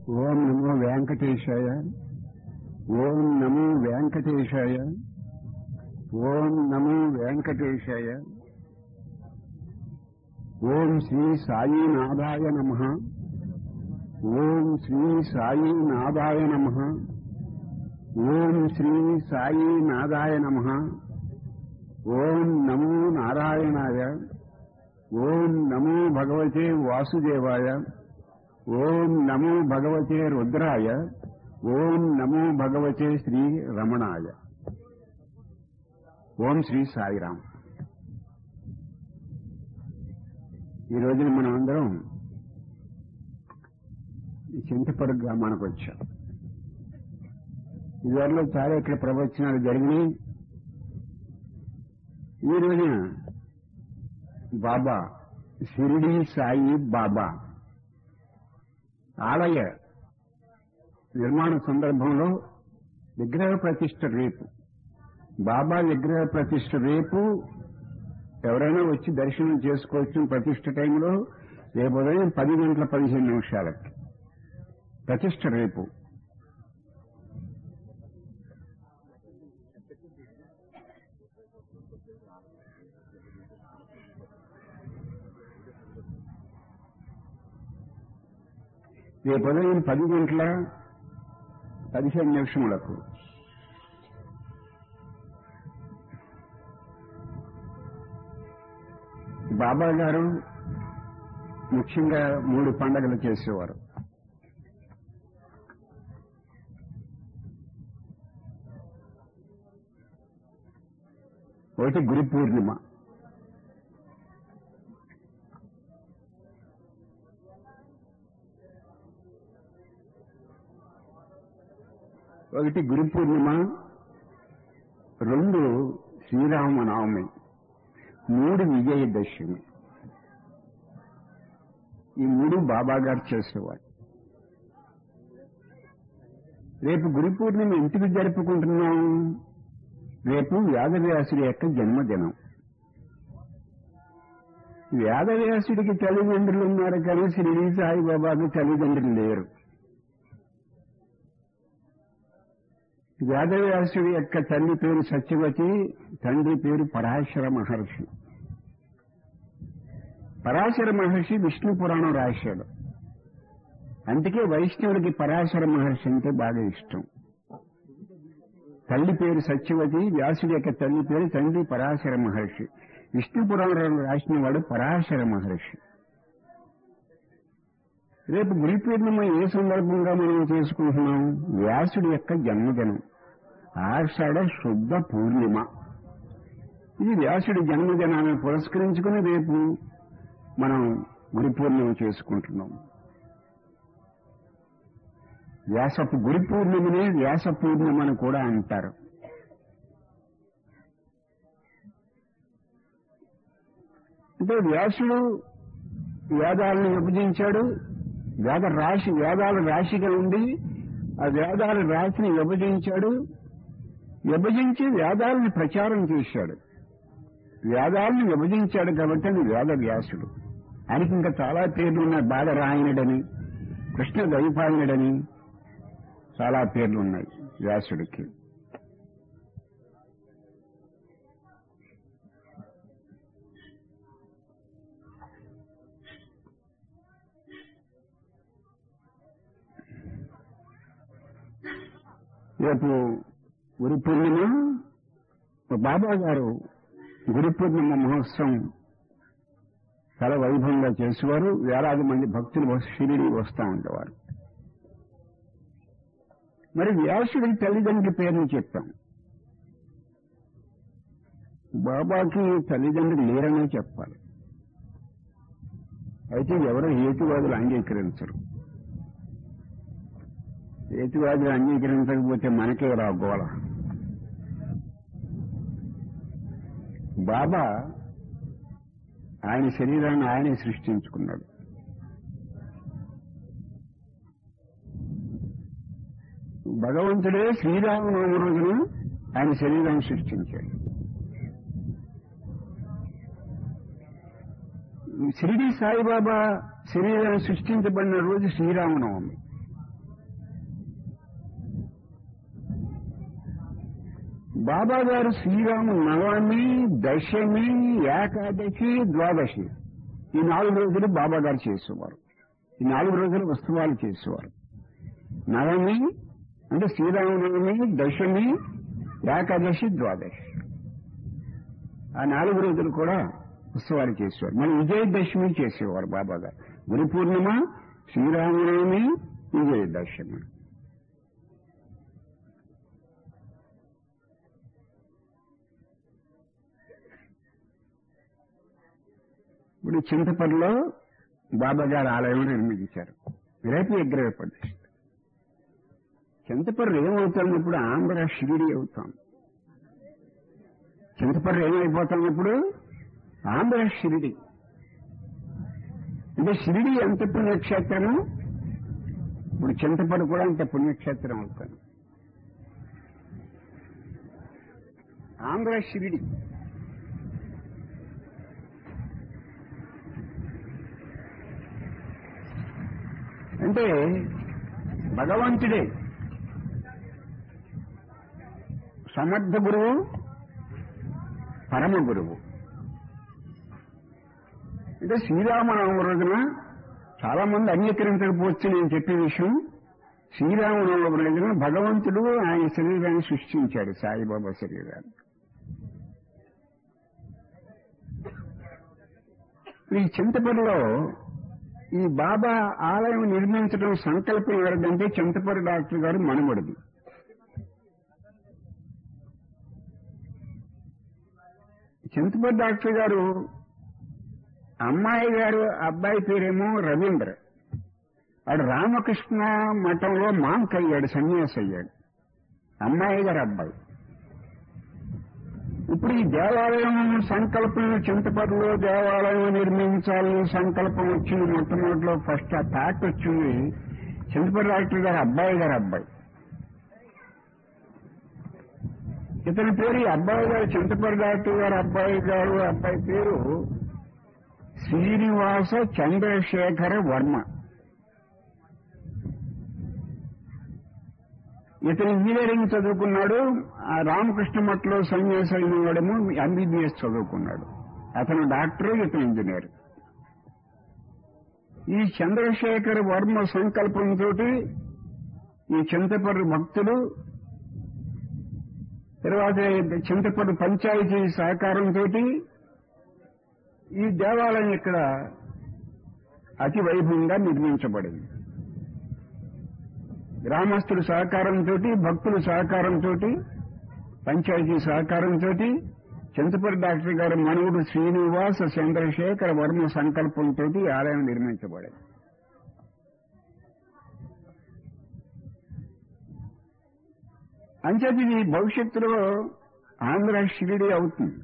ఓం నమో వెంకటేశాయ ఓం నమో వెంకటేశాయ ఓం నమో వెంకటేశాయ ఓం శ్రీ సాయినాథాయ నమ ఓం శ్రీ సాయినాథాయ నమ ఓం శ్రీ సాయినాథాయ నమ ఓం నమో నారాయణాయ ఓం నమో భగవతే వాసుదేవాయ ఓం నమో భగవతే రుద్రాయ ఓం నమో భగవతే శ్రీ రమణాయ ఓం శ్రీ సాయిరాం ఈ రోజున మనం అందరం చింతపరుగు గ్రామానికి వచ్చాం ఇదివరలో చాలా ఇక్కడ ప్రవచనాలు జరిగినాయి ఈ రోజున బాబా షిరిడి సాయి బాబా ఆలయ నిర్మాణ సందర్భంలో విగ్రహ ప్రతిష్ట రేపు బాబా విగ్రహ ప్రతిష్ట రేపు ఎవరైనా వచ్చి దర్శనం చేసుకోవచ్చు ప్రతిష్ట టైంలో రేపు ఉదయం పది గంటల పదిహేను నిమిషాలకి ప్రతిష్ట రేపు రేపు ఉదయం పది గంటల పదిహేను నిమిషములకు బాబా గారు ముఖ్యంగా మూడు పండగలు చేసేవారు ఒకటి గురు పూర్ణిమ ఒకటి గురు పూర్ణిమ రెండు శ్రీరామనవమి మూడు విజయదశమి ఈ మూడు బాబా గారు చేసేవారు రేపు గురు పూర్ణిమ ఇంటికి జరుపుకుంటున్నాం రేపు వ్యాధవ్యాసుడి యొక్క జన్మదినం వేదవ్యాసుడికి తల్లిదండ్రులు ఉన్నారు కానీ శ్రీ సాయిబాబాకి తల్లిదండ్రులు లేరు వేదవ్యాసుడి యొక్క తల్లి పేరు సత్యవతి తండ్రి పేరు పరాశర మహర్షి పరాశర మహర్షి విష్ణు పురాణం రాశాడు అందుకే వైష్ణవుడికి పరాశర మహర్షి అంటే బాగా ఇష్టం తల్లి పేరు సత్యవతి వ్యాసుడి యొక్క తల్లి పేరు తండ్రి పరాశర మహర్షి విష్ణు పురాణం రాసిన వాడు పరాశర మహర్షి రేపు గురి పూర్ణిమ ఏ సందర్భంగా మనం చేసుకుంటున్నాం వ్యాసుడి యొక్క జన్మదినం ఆషాఢ శుద్ధ పూర్ణిమ ఇది వ్యాసుడి జన్మదినాన్ని పురస్కరించుకుని రేపు మనం గురి పూర్ణిమ చేసుకుంటున్నాం వ్యాసపు గురి పూర్ణిమనే వ్యాస పూర్ణిమ అని కూడా అంటారు అంటే వ్యాసుడు వేదాలను విభజించాడు వేద రాశి వేదాల రాశిగా ఉండి ఆ వేదాల రాశిని విభజించాడు విభజించి వేదాలను ప్రచారం చేశాడు వేదాలను విభజించాడు కాబట్టి అది వేద వ్యాసుడు ఆయనకి ఇంకా చాలా పేర్లు ఉన్నాయి బాలరాయణుడని కృష్ణ దైపాయనుడని చాలా పేర్లు ఉన్నాయి వ్యాసుడికి రేపు గురు పూర్ణిమ బాబా గారు గురు పూర్ణిమ మహోత్సవం చాలా వైభవంగా చేసేవారు వేలాది మంది భక్తులు షిరిడి వస్తూ ఉండేవారు మరి వ్యాసుడి తల్లిదండ్రుల పేరుని చెప్పాం బాబాకి తల్లిదండ్రులు లేరనే చెప్పాలి అయితే ఎవరో హేతువాదులు అంగీకరించరు హేతువాదులు అంగీకరించకపోతే మనకే రాగోళ బాబా ఆయన శరీరాన్ని ఆయనే సృష్టించుకున్నాడు భగవంతుడే శ్రీరామనవమి రోజున ఆయన శరీరాన్ని సృష్టించాడు షిరిడి సాయిబాబా శరీరాన్ని సృష్టించబడిన రోజు శ్రీరామనవమి బాబా గారు శ్రీరాము నవమి దశమి ఏకాదశి ద్వాదశి ఈ నాలుగు రోజులు బాబా గారు చేసేవారు ఈ నాలుగు రోజులు ఉత్సవాలు చేసేవారు నవమి అంటే శ్రీరామనవమి దశమి ఏకాదశి ద్వాదశి ఆ నాలుగు రోజులు కూడా ఉత్సవాలు చేసేవారు మన విజయదశమి చేసేవారు బాబా గారు గురు పూర్ణిమ శ్రీరామనవమి విజయదశమి ఇప్పుడు చింతపల్లిలో బాబా గారి ఆలయం నిర్మించారు రేపు విగ్రహ ప్రతిష్ట చింతపల్లి ఏమవుతాం ఇప్పుడు ఆంధ్ర షిరిడి అవుతాం చింతపల్లి ఏమైపోతాం ఇప్పుడు ఆంధ్ర షిరిడి అంటే షిరిడి ఎంత పుణ్యక్షేత్రము ఇప్పుడు చింతపల్లి కూడా అంత పుణ్యక్షేత్రం అవుతాను ఆంధ్ర షిరిడి అంటే భగవంతుడే సమర్థ గురువు పరమ గురువు అంటే శ్రీరామనవమి రోజున చాలా మంది అంగీకరించకపోవచ్చు నేను చెప్పే విషయం శ్రీరామనవమి రోజున భగవంతుడు ఆయన శరీరాన్ని సృష్టించాడు సాయిబాబా శరీరాన్ని ఈ చింతపల్లిలో ఈ బాబా ఆలయం నిర్మించడం సంకల్పం ఎవరిదంటే చింతపల్లి డాక్టర్ గారు మనవడిది చింతపల్లి డాక్టర్ గారు అమ్మాయి గారు అబ్బాయి పేరేమో రవీంద్ర వాడు రామకృష్ణ మఠంలో మాంక్ అయ్యాడు సన్యాసి అయ్యాడు అమ్మాయి గారు అబ్బాయి ఇప్పుడు ఈ దేవాలయం సంకల్పం చింతపల్లిలో దేవాలయం నిర్మించాలని సంకల్పం వచ్చింది మొట్టమొదటిలో ఫస్ట్ ఆ థాట్ వచ్చింది చింతపల్లి డాక్టర్ గారు అబ్బాయి గారు అబ్బాయి ఇతని పేరు ఈ అబ్బాయి గారు చింతపల్లి డాక్టర్ గారు అబ్బాయి గారు అబ్బాయి పేరు శ్రీనివాస చంద్రశేఖర వర్మ ఇతను ఇంజనీరింగ్ చదువుకున్నాడు ఆ రామకృష్ణ మఠలో సన్యాసి అయిన వాడేమో ఎంబీబీఎస్ చదువుకున్నాడు అతను డాక్టర్ ఇతను ఇంజనీర్ ఈ చంద్రశేఖర్ వర్మ సంకల్పంతో ఈ చింతపర్రు భక్తులు తర్వాత చింతపర్రు పంచాయతీ సహకారంతో ఈ దేవాలయం ఇక్కడ అతి వైభవంగా నిర్మించబడింది గ్రామస్తుల సహకారంతో భక్తుల సహకారంతో పంచాయతీ సహకారంతో చింతపల్లి డాక్టర్ గారి మనవుడు శ్రీనివాస చంద్రశేఖర వర్మ సంకల్పంతో ఆలయం నిర్మించబడింది అంచేది ఇది భవిష్యత్తులో ఆంధ్ర షిరిడి అవుతుంది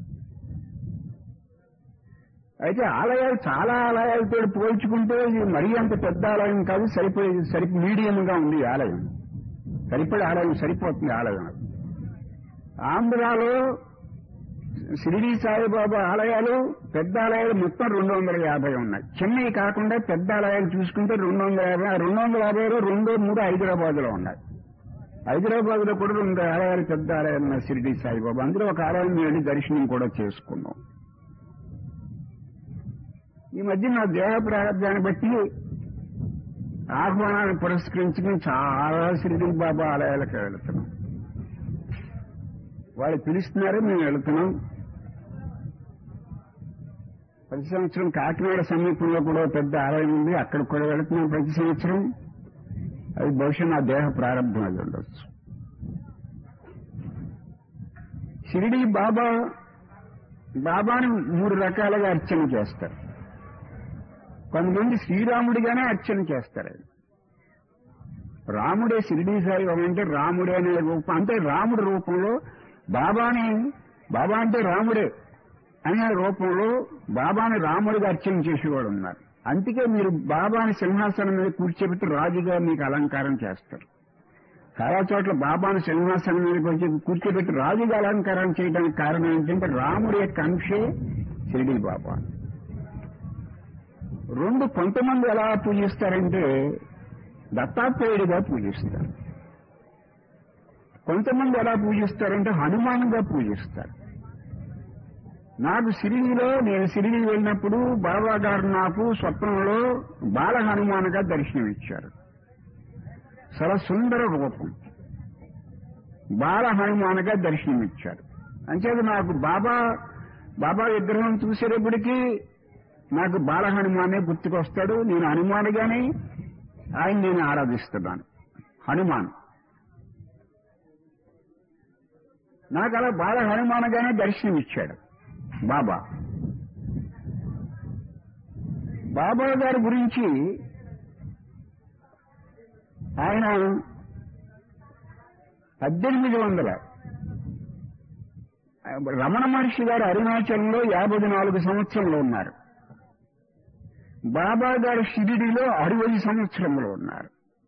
అయితే ఆలయాలు చాలా ఆలయాలతో పోల్చుకుంటే ఇది మరీ అంత పెద్ద ఆలయం కాదు సరిపోయేది సరి మీడియంగా ఉంది ఈ ఆలయం సరిపడే ఆలయం సరిపోతుంది ఆలయం ఆంధ్రాలో షిరిడి సాయిబాబా ఆలయాలు పెద్ద ఆలయాలు మొత్తం రెండు వందల యాభై ఉన్నాయి చెన్నై కాకుండా పెద్ద ఆలయాలు చూసుకుంటే రెండు వందల యాభై ఆ రెండు వందల యాభైలో రెండు మూడు హైదరాబాద్ లో ఉన్నాయి హైదరాబాద్ లో కూడా రెండు ఆలయాలు పెద్ద ఆలయాలు ఉన్నాయి షిరిడి సాయిబాబా అందులో ఒక ఆలయం వెళ్ళి దర్శనం కూడా చేసుకున్నాం ఈ మధ్య నా దేహ ప్రారంభాన్ని బట్టి ఆహ్వానాన్ని పురస్కరించుకుని చాలా షిరిడి బాబా ఆలయాలకు వెళుతున్నాం వాళ్ళు పిలుస్తున్నారు మేము వెళుతున్నాం ప్రతి సంవత్సరం కాకినాడ సమీపంలో కూడా పెద్ద ఆలయం ఉంది అక్కడికి కూడా వెళుతున్నాం ప్రతి సంవత్సరం అది బహుశా నా దేహ ప్రారంభం అది ఉండొచ్చు షిరిడి బాబా బాబాని మూడు రకాలుగా అర్చన చేస్తారు కొంతమంది శ్రీరాముడిగానే అర్చన చేస్తారు ఆయన రాముడే షిరిడి సాయి అంటే రాముడే అనే రూపం అంటే రాముడి రూపంలో బాబాని బాబా అంటే రాముడే అనే రూపంలో బాబాని రాముడిగా అర్చన చేసేవాడు ఉన్నారు అందుకే మీరు బాబాని సింహాసనం మీద కూర్చోబెట్టి రాజుగా మీకు అలంకారం చేస్తారు చాలా చోట్ల బాబాను సింహాసనం మీద వచ్చి కూర్చోబెట్టి రాజుగా అలంకారం చేయడానికి కారణం ఏంటంటే రాముడి యొక్క అంశే షిరిడి బాబా రెండు కొంతమంది ఎలా పూజిస్తారంటే దత్తాత్రేయుడిగా పూజిస్తారు కొంతమంది ఎలా పూజిస్తారంటే హనుమాన్గా పూజిస్తారు నాకు సిరిడిలో నేను సిరిడి వెళ్ళినప్పుడు బాబా గారు నాకు స్వప్నంలో బాల హనుమాన్గా దర్శనమిచ్చారు చాలా సుందర రూపం బాల హనుమాన్గా దర్శనమిచ్చారు అంచేత నాకు బాబా బాబా విగ్రహం చూసేటప్పటికీ నాకు బాల హనుమానే గుర్తుకొస్తాడు నేను హనుమానుగానే ఆయన నేను ఆరాధిస్తున్నాను హనుమాన్ నాకు అలా బాల హనుమానుగానే దర్శనమిచ్చాడు బాబా బాబా గారి గురించి ఆయన పద్దెనిమిది వందల రమణ మహర్షి గారు అరుణాచలంలో యాభై నాలుగు సంవత్సరంలో ఉన్నారు బాబా గారు షిరిడిలో అరవై సంవత్సరంలో ఉన్నారు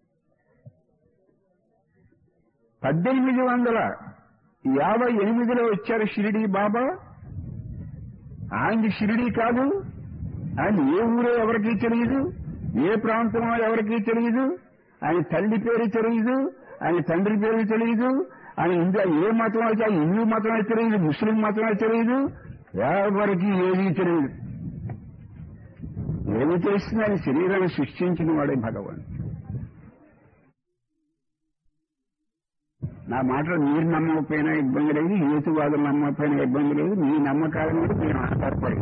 పద్దెనిమిది వందల యాభై ఎనిమిదిలో వచ్చారు షిరిడి బాబా ఆయనది షిరిడి కాదు ఆయన ఏ ఊరో ఎవరికీ తెలియదు ఏ ప్రాంతమో ఎవరికీ తెలియదు ఆయన తల్లి పేరు తెలియదు ఆయన తండ్రి పేరు తెలియదు ఆయన ఇండియా ఏ మతం అయితే హిందూ మతం అయితే తెలియదు ముస్లిం మతం అయితే తెలియదు ఎవరికి ఏమీ తెలియదు ఏమి తెలిసింది ఆయన శరీరాన్ని సృష్టించిన వాడే భగవాన్ నా మాటలు మీరు నమ్మకపోయినా ఇబ్బంది లేదు హేతువాదులు నమ్మకపోయినా ఇబ్బంది లేదు మీ నమ్మకాల మీద మీరు ఆధారపడి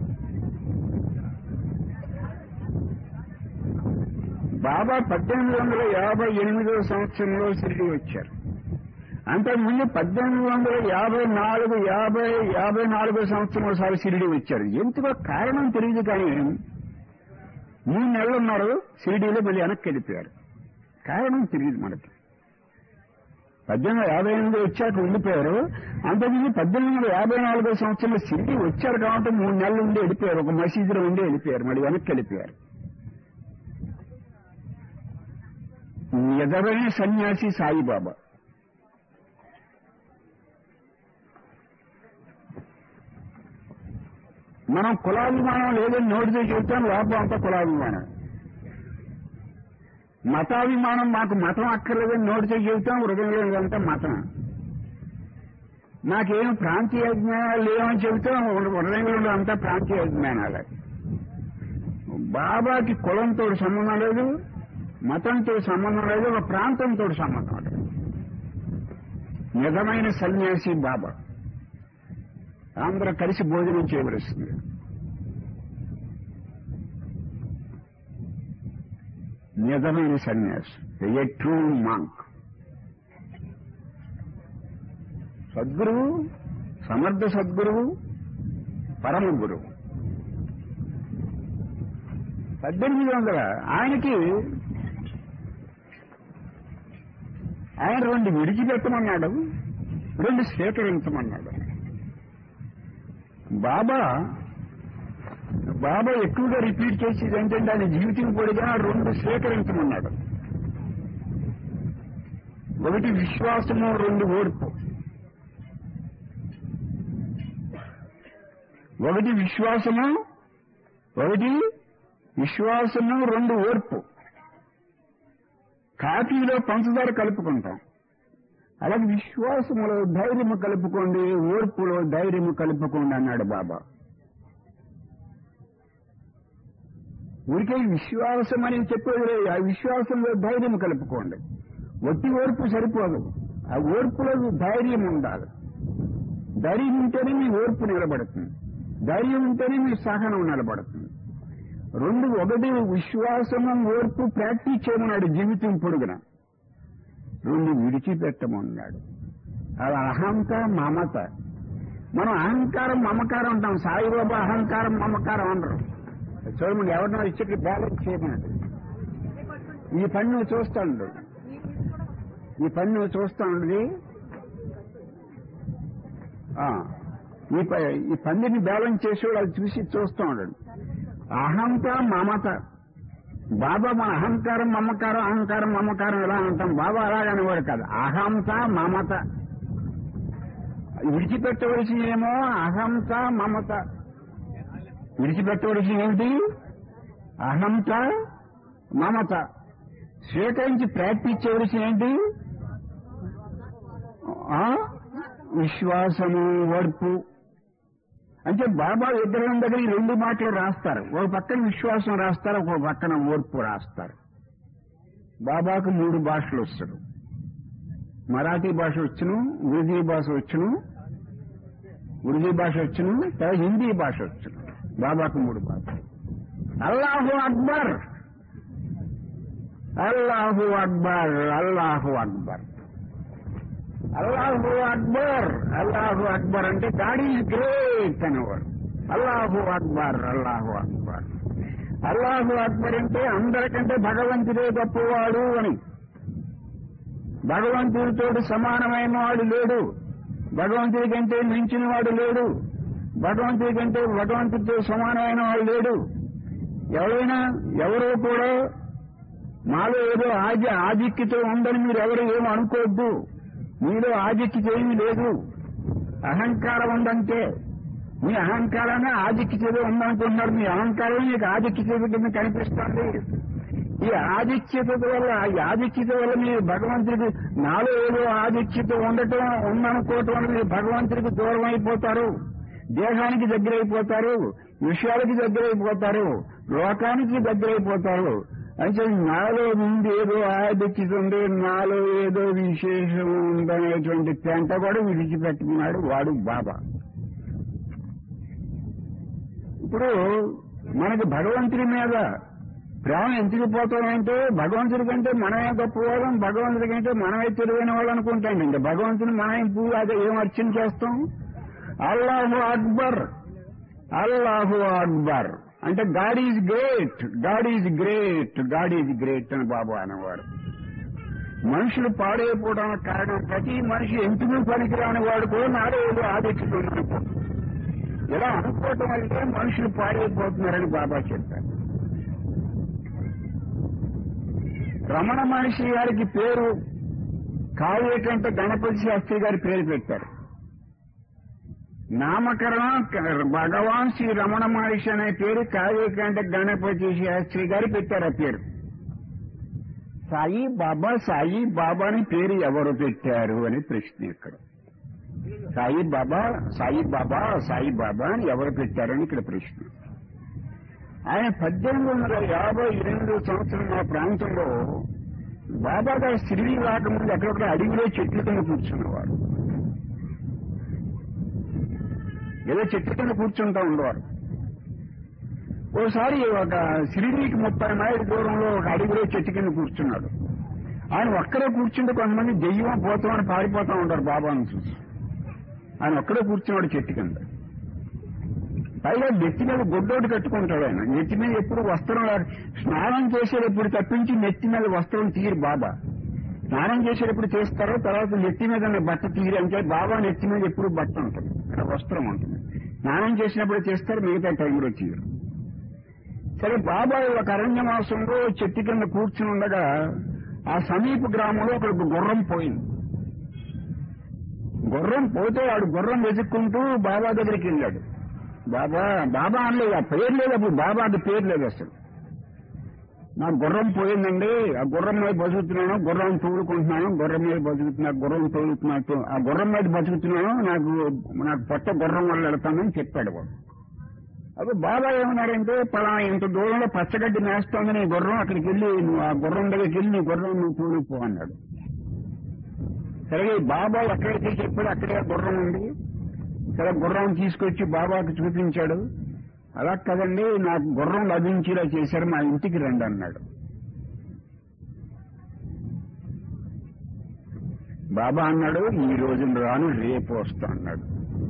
బాబా పద్దెనిమిది వందల యాభై ఎనిమిదవ సంవత్సరంలో షిరిడి వచ్చారు అంతకుముందు పద్దెనిమిది వందల యాభై నాలుగు యాభై యాభై నాలుగో సంవత్సరం ఒకసారి షిరిడి వచ్చారు ఎందుకో కారణం తెలియదు కానీ మూడు నెలలు ఉన్నారు షిరిడీలో మళ్ళీ వెనక్కి వెళ్ళిపోయారు కారణం తెలియదు మనకి పద్దెనిమిది వందల యాభై ఎనిమిది వచ్చాక ఉండిపోయారు అంతకుముందు పద్దెనిమిది వందల యాభై నాలుగో సంవత్సరంలో షిరిడి వచ్చారు కాబట్టి మూడు నెలలు ఉండి వెళ్ళిపోయారు ఒక మసీదులో ఉండి వెళ్ళిపోయారు మళ్ళీ వెనక్కి వెళ్ళిపోయారు నిజమైన సన్యాసి సాయిబాబా మనం కులాభిమానం లేదని నోటితో చెబుతాం లోపం అంతా కులాభిమానం మతాభిమానం మాకు మతం అక్కర్లేదని నోటితో చెబుతాం హృదయంలో ఇదంతా మతం నాకేం ప్రాంతీయ అజ్ఞానాలు లేవని చెబుతాం హృదయంలో అంతా ప్రాంతీయ అజ్ఞానాలే బాబాకి కులంతో సంబంధం లేదు మతంతో సంబంధం లేదు ఒక ప్రాంతంతో సంబంధం లేదు నిజమైన సన్యాసి బాబా అందరూ కలిసి భోజనం చేయవలసింది నిజమైన సన్యాసి ఏ ట్రూ మాంక్ సద్గురువు సమర్థ సద్గురువు పరమ గురువు పద్దెనిమిది వందల ఆయనకి ఆయన రెండు విడిచిపెట్టమన్నాడు రెండు స్వీకరించమన్నాడు బాబా బాబా ఎక్కువగా రిపీట్ చేసేది ఏంటంటే ఆయన జీవితం పొడిగా రెండు స్వీకరించమన్నాడు ఒకటి విశ్వాసము రెండు ఓర్పు ఒకటి విశ్వాసము ఒకటి విశ్వాసము రెండు ఓర్పు కాఫీలో పంచదార కలుపుకుంటాం అలాగే విశ్వాసములో ధైర్యము కలుపుకోండి ఓర్పులో ధైర్యము కలుపుకోండి అన్నాడు బాబా ఊరికే విశ్వాసం అని చెప్పేది లేదు. ఆ విశ్వాసంలో ధైర్యం కలుపుకోండి ఒట్టి ఓర్పు సరిపోదు ఆ ఓర్పులో ధైర్యం ఉండాలి ధైర్యం ఉంటేనే మీ ఓర్పు నిలబడుతుంది ధైర్యం ఉంటేనే మీ సహనం నిలబడుతుంది రెండు ఒకటి విశ్వాసము ఓర్పు ప్రాక్టీస్ చేయమన్నాడు జీవితం పొడుగున రెండు విడిచిపెట్టమన్నాడు అది అహంత మమత మనం అహంకారం మమకారం అంటాం సాయిబాబా అహంకారం మమకారం అనరు చూడమండి ఎవరినో ఇచ్చి బ్యాలెన్స్ చేయమన్నాడు ఈ పని నువ్వు చూస్తా ఉండు ఈ పని నువ్వు చూస్తా ఉండదు ఈ ప- ఈ పందిని బ్యాలెన్స్ చేసేవాడు అది చూసి చూస్తూ ఉన్నాడు అహంత మమత బాబా మన అహంకారం మమకారం అహంకారం మమకారం ఎలా అంటాం బాబా అలాగనేవాడు కాదు అహంత మమత విడిచిపెట్టవలసినేమో అహంత మమత విడిచిపెట్టవలసిన ఏమిటి అహంత మమత స్వీకరించి ప్రాక్టీస్ చేయవలసిన ఏంటి ఆ? విశ్వాసము ఓర్పు అంటే బాబా విగ్రహం దగ్గర ఈ రెండు మాటలు రాస్తారు ఒక పక్కన విశ్వాసం రాస్తారు ఒక పక్కన ఓర్పు రాస్తారు బాబాకు మూడు భాషలు వస్తారు మరాఠీ భాష వచ్చును ఉర్దూ భాష వచ్చును ఉర్దూ భాష వచ్చును తర్వాత హిందీ భాష వచ్చును బాబాకు మూడు భాషలు అల్లాహు అక్బర్ అల్లాహు అక్బర్ అల్లాహు అక్బర్ అల్లాహు అక్బర్ అల్లాహు అక్బర్ అంటే గాడ్ ఈజ్ గ్రేట్ అనేవాడు అల్లాహు అక్బర్ అల్లాహు అక్బర్ అల్లాహు అక్బర్ అంటే అందరికంటే భగవంతుడే గొప్పవాడు అని భగవంతుడితో సమానమైన వాడు లేడు భగవంతుడి కంటే మించిన వాడు లేడు భగవంతుడి కంటే భగవంతుడితో సమానమైన వాడు లేడు ఎవరైనా ఎవరో కూడా మాలో ఏదో ఆజ ఆధిక్యత ఉందని మీరు ఎవరు ఏమో అనుకోవద్దు మీలో ఆధిక్యత ఏమీ లేదు అహంకారం ఉందంటే మీ అహంకారాన్ని ఆధిక్యత ఉందనుకుంటున్నారు మీ అహంకారం మీకు ఆధిక్యత కింద కనిపిస్తుంది ఈ ఆధిక్యత వల్ల ఈ ఆధిక్యత వల్ల మీరు భగవంతుడికి నాలో ఏదో ఆధిక్యత ఉండటం ఉందనుకోవటం వల్ల మీరు భగవంతుడికి దూరం అయిపోతారు దేహానికి దగ్గరైపోతారు విషయాలకి దగ్గరైపోతారు లోకానికి దగ్గరైపోతారు అయితే నాలో ముందు ఏదో ఆధిక్యత ఉంది నాలో ఏదో విశేషం ఉందనేటువంటి పెంట కూడా విడిచిపెట్టుకున్నాడు వాడు బాబా ఇప్పుడు మనకి భగవంతుడి మీద ప్రేమ ఎందుకు పోతామంటే భగవంతుడి కంటే మనమే గొప్పవాళ్ళం భగవంతుడి కంటే మనమే తెలివైన వాళ్ళు అనుకుంటాం ఇంకా భగవంతుని మనం పూజ అదే ఏం అర్చన చేస్తాం అల్లాహు అక్బర్ అల్లాహు అక్బర్ అంటే God is great God is great God is great అని బాబు అనేవారు మనుషులు పాడైపోవడానికి కారణం ప్రతి మనిషి ఎందుకు పనికిరాని వాడు కూడా నాడే ఏదో ఆదిత్యుడు ఇలా అనుకోవటం వల్లే మనుషులు పాడైపోతున్నారని బాబా చెప్పారు రమణ మహర్షి గారికి పేరు కావ్యకంట గణపతి శాస్త్రి గారి పేరు పెట్టారు నామకరణం భగవాన్ శ్రీ రమణ మహర్షి అనే పేరు కావ్యకంట గణపతి శాస్త్రి గారు పెట్టారు ఆ పేరు సాయి బాబా సాయి బాబా అని పేరు ఎవరు పెట్టారు అని ప్రశ్న ఇక్కడ సాయి బాబా సాయి బాబా సాయి బాబా అని ఎవరు పెట్టారని ఇక్కడ ప్రశ్న ఆయన పద్దెనిమిది వందల యాభై ఎనిమిది సంవత్సరం మా ప్రాంతంలో బాబా గారు సిరిడి రాకముందు ఎక్కడొక్కడ అడవిలో చెట్ల కింద కూర్చున్నవారు ఏదో చెట్ల కింద కూర్చుంటా ఉండేవారు ఓసారి ఒక సిరిడికి ముప్పై మైళ్ళ దూరంలో ఒక అడవిలో చెట్టు కింద కూర్చున్నాడు ఆయన ఒక్కడే కూర్చుంటే కొంతమంది దెయ్యం పోతామని పారిపోతా ఉంటారు బాబాను చూసి ఆయన ఒక్కడే కూర్చున్నాడు చెట్టు కింద పైగా నెత్తి మీద గుడ్డోటి కట్టుకుంటాడు ఆయన నెత్తి మీద ఎప్పుడు వస్త్రం లా- స్నానం చేసేటప్పుడు తప్పించి నెత్తి మీద వస్త్రం తీరు బాబా స్నానం చేసేటప్పుడు చేస్తారు తర్వాత నెత్తి మీద ఉన్న బట్ట తీరి అంటే బాబా నెత్తి మీద ఎప్పుడు బట్ట ఉంటుంది ఇక్కడ వస్త్రం ఉంటుంది స్నానం చేసినప్పుడు చేస్తారు మిగతా టైంలో తీరు సరే బాబాయ్ ఒక అరణ్య మాసంలో చెట్టు కింద కూర్చుని ఉండగా ఆ సమీప గ్రామంలో ఒక గుర్రం పోయింది గుర్రం పోతే వాడు గుర్రం వెతుక్కుంటూ బాబా దగ్గరికి వెళ్ళాడు బాబా బాబా అనలేదు ఆ పేరు లేదు అప్పుడు బాబాకి పేరు లేదు అసలు నా గుర్రం పోయిందండి ఆ గుర్రం మీద బతుకుతున్నాను గుర్రం తోలుకుంటున్నాను గుర్రం మీద బతుకుతున్నా గుర్రం తోలుతున్నా ఆ గుర్రం మీద బతుకుతున్నాను నాకు నాకు పొట్ట గుర్రం వల్ల వెళ్తానని చెప్పాడు వాడు అప్పుడు బాబా ఏమన్నారంటే పలానా ఇంత దూరంలో పచ్చగడ్డి మేస్తోంది నీ గుర్రం అక్కడికి వెళ్ళి నువ్వు ఆ గుర్రం దగ్గరికి వెళ్ళి నీ గుర్రం నువ్వు తోలుపో అన్నాడు సరే ఈ బాబా ఎక్కడైతే చెప్పాడు అక్కడే ఆ గుర్రం ఉంది సరే గుర్రం తీసుకొచ్చి బాబాకి చూపించాడు అలా కదండి నాకు గుర్రం లభించేలా చేశారు మా ఇంటికి రండి అన్నాడు బాబా అన్నాడు ఈ రోజున రాను రేపు వస్తా అన్నాడు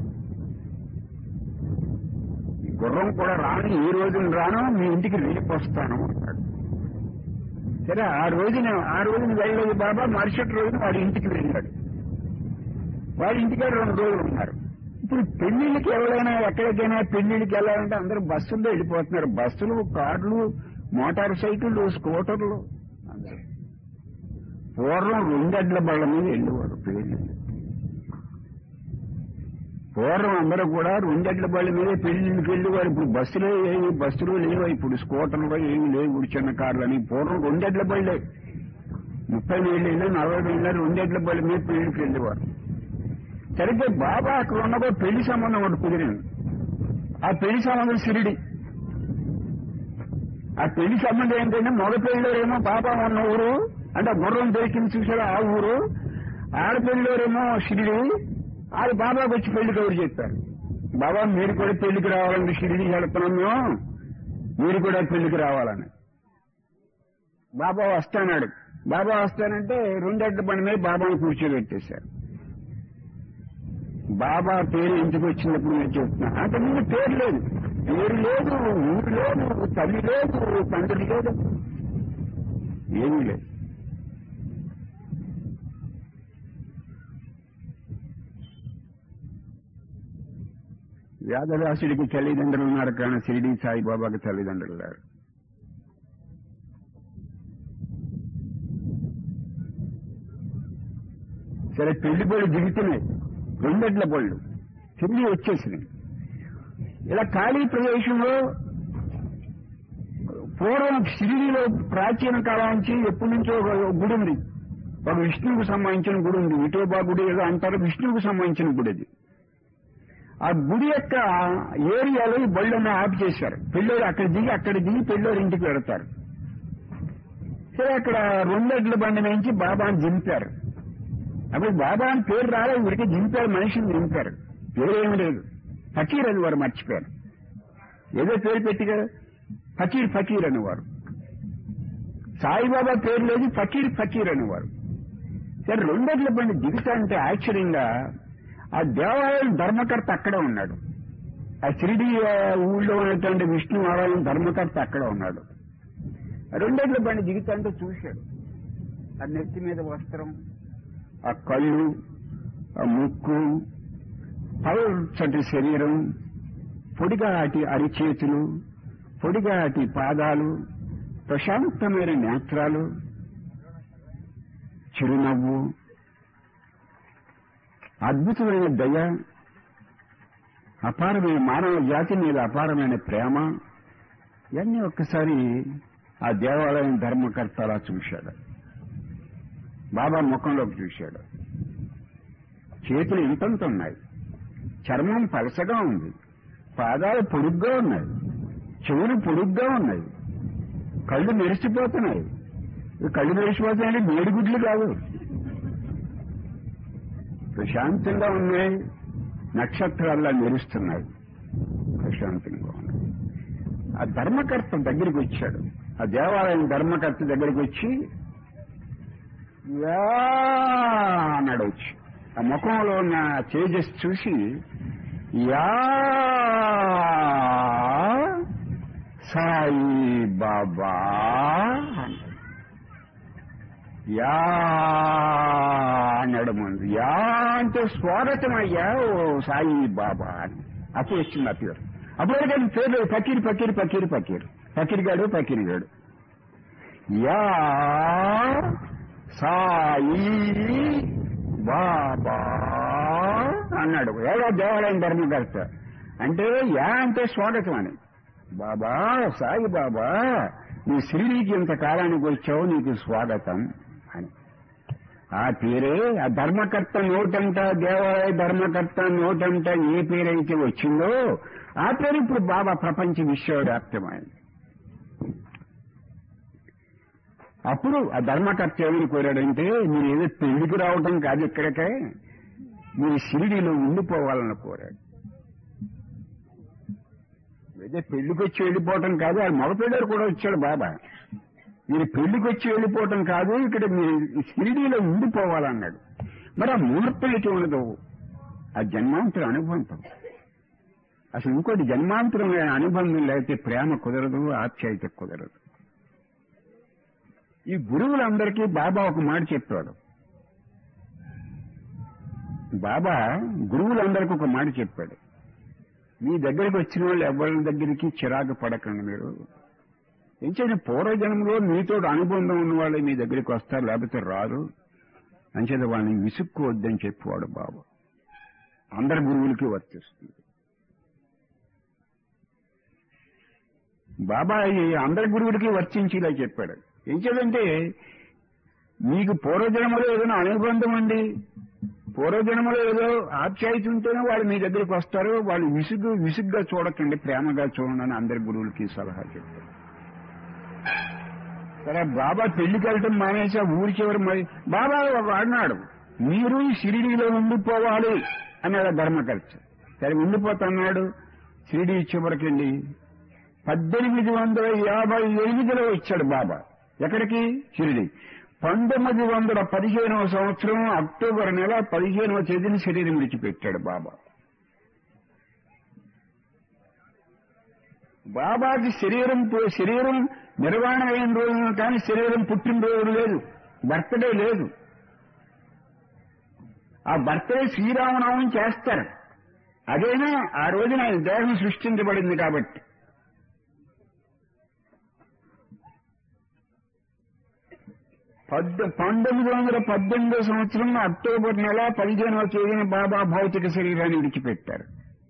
ఈ గుర్రం కూడా రాను ఈ రోజున రాను మీ ఇంటికి రేపు వస్తాను అన్నాడు సరే ఆ రోజున ఆ రోజున వెళ్ళలేదు బాబా మరుసటి రోజున వాడి ఇంటికి వెళ్ళాడు వాడి ఇంటికి రెండు రోజులు ఉన్నారు ఇప్పుడు పెళ్లిళ్ళకి ఎవరైనా ఎక్కడికైనా పెళ్లిళ్ళకి వెళ్ళాలంటే అందరూ బస్సుల్లో వెళ్ళిపోతున్నారు బస్సులు కార్లు మోటార్ సైకిళ్ళు స్కూటర్లు అందరూ. పూర్వం రెండెడ్ల బళ్ళ మీద వెళ్ళేవారు పెళ్లి పూర్వం అందరూ కూడా రెండెడ్ల బళ్ళ మీద పెళ్లిళ్ళకి వెళ్ళేవారు ఇప్పుడు బస్సులో ఏమి బస్సులు లేవు ఇప్పుడు స్కూటర్లో ఏమి లేవు ఇప్పుడు చిన్న కార్లు అని పూర్వం రెండెడ్ల బళ్ళే ముప్పై వేలు నలభై వేలు రెండెడ్ల బళ్ళ మీద పెళ్లికి వెళ్ళేవారు సరిగ్గా బాబా అక్కడ ఉన్నదో పెళ్లి సంబంధం ఒకటి కుదిరింది ఆ పెళ్లి సంబంధం సిరిడి ఆ పెళ్లి సంబంధం ఏంటంటే మగ పెళ్ళోరేమో బాబా ఉన్న ఊరు అంటే ఆ గుర్రం దొరికింది చూసారా ఆ ఊరు ఆడపిల్లలోరేమో షిరిడి అది బాబాకి వచ్చి పెళ్లి కబురు చెప్పారు బాబా మీరు కూడా పెళ్లికి రావాలని షిరిడి వెళ్తున్నాం మేము మీరు కూడా పెళ్లికి రావాలని బాబా వస్తానాడు బాబా వస్తానంటే రెండెడ్ల బండి మీద బాబాను కూర్చోబెట్టేశారు బాబా పేరు ఇంటికి వచ్చినప్పుడు నేను చెప్తున్నా అంటే ముందు పేరు లేదు పేరు లేదు ఊరు లేదు తల్లి లేదు తండ్రి లేదు ఏమీ లేదు వ్యాధవ్యాసుడికి తల్లిదండ్రులు ఉన్నారు కానీ షిరిడి సాయిబాబాకి తల్లిదండ్రులు లేరు సరే పెళ్లి బళ్ళు దిగుతున్నాయి రెండెడ్ల బళ్ళు తిరిగి వచ్చేసినాయి ఇలా ఖాళీ ప్రదేశంలో పూర్వం షిరిడిలో ప్రాచీన కాలం నుంచి ఎప్పటి నుంచో ఒక గుడి ఉంది ఒక విష్ణువుకు సంబంధించిన గుడి ఉంది విఠోబా గుడి ఏదో అంటారు విష్ణువుకు సంబంధించిన గుడి అది ఆ గుడి యొక్క ఏరియాలో ఈ బళ్ళನ್ನು ఆపు చేశారు పెళ్ళోడు అక్కడ దిగి అక్కడ దిగి పెళ్ళోడు ఇంటికి వెడతారు సరే అక్కడ రెండెడ్ల బండి నుంచి బాబాని దింపారు అప్పుడు బాబా అని పేరు రాలేదు ఇక్కడికి దింపారు మనిషిని దింపారు పేరేమి లేదు ఫకీర్ అని వారు మర్చిపోయారు ఏదో పేరు పెట్టిగా ఫకీర్ ఫకీర్ అనేవారు సాయిబాబా పేరు లేదు ఫకీర్ ఫకీర్ అనేవారు సరే రెండెడ్ల బండి దిగుతా అంటే ఆశ్చర్యంగా ఆ దేవాలయం ధర్మకర్త అక్కడే ఉన్నాడు ఆ షిరిడి ఆ, ఊళ్ళో ఉన్నటువంటి విష్ణు ఆలయం ధర్మకర్త అక్కడే ఉన్నాడు రెండేళ్ల బండి దిగుతుంటే చూశాడు ఆ నెత్తి మీద వస్త్రం ఆ కళ్ళు ఆ ముక్కు పల్చటి శరీరం పొడిగాటి అరిచేతులు పొడిగాటి పాదాలు ప్రశాంతమైన నేత్రాలు చిరునవ్వు అద్భుతమైన దయ అపారమైన మానవ జాతి మీద అపారమైన ప్రేమ ఇవన్నీ ఒక్కసారి ఆ దేవాలయం ధర్మకర్త అలా చూశాడు బాబా ముఖంలోకి చూశాడు చేతులు ఇంతంత ఉన్నాయి చర్మం పలసగా ఉంది పాదాలు పొడుగ్గా ఉన్నాయి చెవులు పొడుగ్గా ఉన్నాయి కళ్ళు మెరిసిపోతున్నాయి ఈ కళ్ళు మెరిసిపోతున్నాయంటే మేడిగుడ్లు కాదు ప్రశాంతంగా ఉన్నాయి నక్షత్రాల్లా మెరుస్తున్నాయి ప్రశాంతంగా ఉన్నాయి ఆ ధర్మకర్త దగ్గరికి వచ్చాడు ఆ దేవాలయం ధర్మకర్త దగ్గరికి వచ్చి యా అన్నాడు వచ్చి ఆ ముఖంలో ఉన్న తేజస్ చూసి యా సాయి బాబా అన్నాడు యా అన్నాడు ముందు యా అంటే స్వాగతం అయ్యా ఓ సాయి బాబా అని అప్పుడు వచ్చింది ఆ పేరు అప్పుడు కానీ పేరు లేదు. ఫకీర్ ఫకీర్ ఫకీర్ ఫకీర్ ఫకీర్ గాడు ఫకీర్ గాడు యా సాయి బాబా అన్నాడు ఏదో దేవాలయం ధర్మకర్త అంటే యా అంటే స్వాగతం అని బాబా సాయి బాబా నీ శ్రీడికి ఇంత కాలానికి వచ్చావు నీకు స్వాగతం అని ఆ పేరే ఆ ధర్మకర్త నోటంట దేవాలయ ధర్మకర్త నోటంట ఏ పేరైతే వచ్చిందో ఆ పేరు ఇప్పుడు బాబా ప్రపంచ విశ్వవ్యాప్తమైంది అప్పుడు ఆ ధర్మకర్త ఏమని కోరాడంటే మీరు ఏదో పెళ్లికి రావటం కాదు ఇక్కడికే మీరు షిరిడిలో ఉండిపోవాలని కోరాడు ఏదో పెళ్లికి వచ్చి వెళ్ళిపోవటం కాదు ఆ మగపిల్లడు కూడా వచ్చాడు బాబా మీరు పెళ్లికి వచ్చి వెళ్ళిపోవటం కాదు ఇక్కడ మీరు షిరిడీలో ఉండిపోవాలన్నాడు మరి ఆ ముహూర్తం ఎటు ఉండదు ఆ జన్మాంతర అనుబంధం అసలు ఇంకోటి జన్మాంతరం అనుబంధం లేకపోతే ప్రేమ కుదరదు ఆప్యాయత కుదరదు ఈ గురువులందరికీ బాబా ఒక మాట చెప్పాడు బాబా గురువులందరికీ ఒక మాట చెప్పాడు మీ దగ్గరికి వచ్చిన వాళ్ళు ఎవరి దగ్గరికి చిరాకు పడకండి మీరు ఎంచైనా పూర్వజన్మలో మీతో అనుబంధం ఉన్న వాళ్ళు మీ దగ్గరికి వస్తారు లేకపోతే రారు అంచేత వాళ్ళని విసుక్కోవద్దని చెప్పేవాడు బాబా అందరి గురువులకి వర్తిస్తుంది బాబా ఈ అందరి గురువులకి వర్తించేలా చెప్పాడు ఏం చేదంటే మీకు పూర్వజన్మలో ఏదైనా అనుబంధం అండి పూర్వజన్మలో ఏదో ఆప్యాయత ఉంటేనే వాళ్ళు మీ దగ్గరికి వస్తారు వాళ్ళు విసుగు విసుగ్గా చూడకండి ప్రేమగా చూడండి అని అందరి గురువులకి సలహా చెప్తారు సరే బాబా పెళ్లికి వెళ్ళటం మానేసి ఆ ఊరి చివరి మరి బాబా ఒక అన్నాడు మీరు షిరిడీలో ఉండిపోవాలి అన్నాడు ధర్మకర్త సరే ఉండిపోతున్నాడు షిరిడీ చివరికెళ్ళి పద్దెనిమిది వందల యాభై ఎనిమిదిలో వచ్చాడు బాబా ఎక్కడికి షిరిడి పంతొమ్మిది వందల పదిహేనవ సంవత్సరం అక్టోబర్ నెల పదిహేనవ తేదీన శరీరం విడిచిపెట్టాడు బాబా బాబాకి శరీరం పో- శరీరం నిర్వహణ అయిన రోజున కానీ శరీరం పుట్టినరోజు లేదు బర్త్డే లేదు ఆ బర్త్డే శ్రీరామనవమి చేస్తారు అదేనా ఆ రోజున ఆయన దేహం సృష్టించబడింది కాబట్టి పద్ద పంతొమ్మిది వందల పద్దెనిమిదో సంవత్సరం అక్టోబర్ నెల పదిహేనవ తేదీన బాబా భౌతిక శరీరాన్ని విడిచిపెట్టారు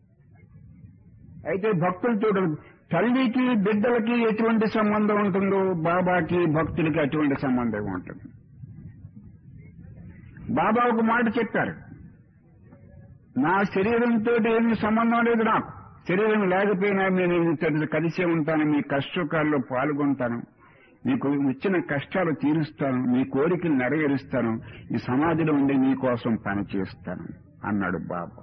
అయితే భక్తులతో తల్లికి బిడ్డలకి ఎటువంటి సంబంధం ఉంటుందో బాబాకి భక్తులకి అటువంటి సంబంధం ఉంటుంది బాబా ఒక మాట చెప్పారు నా శరీరంతో ఏమి సంబంధం లేదు నాకు శరీరం లేకపోయినా నేను మీతో కలిసే ఉంటాను మీ కష్టకాల్లో పాల్గొంటాను మీకు వచ్చిన కష్టాలు తీరుస్తాను మీ కోరికలు నెరవేరుస్తాను ఈ సమాధిలో ఉండి మీకోసం పని చేస్తాను అన్నాడు బాబా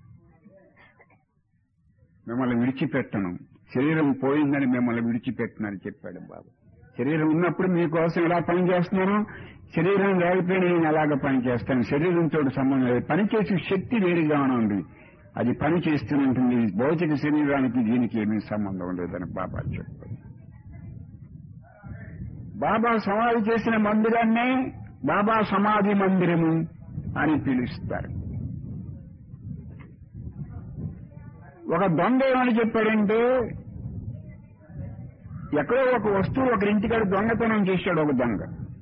మిమ్మల్ని విడిచిపెట్టను శరీరం పోయిందని మిమ్మల్ని విడిచిపెట్టనని చెప్పాడు బాబా శరీరం ఉన్నప్పుడు మీకోసం ఎలా పని చేస్తున్నాను శరీరం లేకపోయినా నేను అలాగ పని చేస్తాను శరీరంతో సంబంధం లేదు పనిచేసే శక్తి వేరుగా ఉంది అది పని చేస్తూనే భౌతిక శరీరానికి దీనికి ఏమీ సంబంధం లేదని బాబా చెప్పాడు బాబా సమాధి చేసిన మందిరాన్నే బాబా సమాధి మందిరము అని పిలుస్తారు ఒక దొంగ ఏమని చెప్పాడంటే ఎక్కడో ఒక వస్తువు ఒక ఇంటికాడ దొంగతనం చేశాడు ఒక దొంగ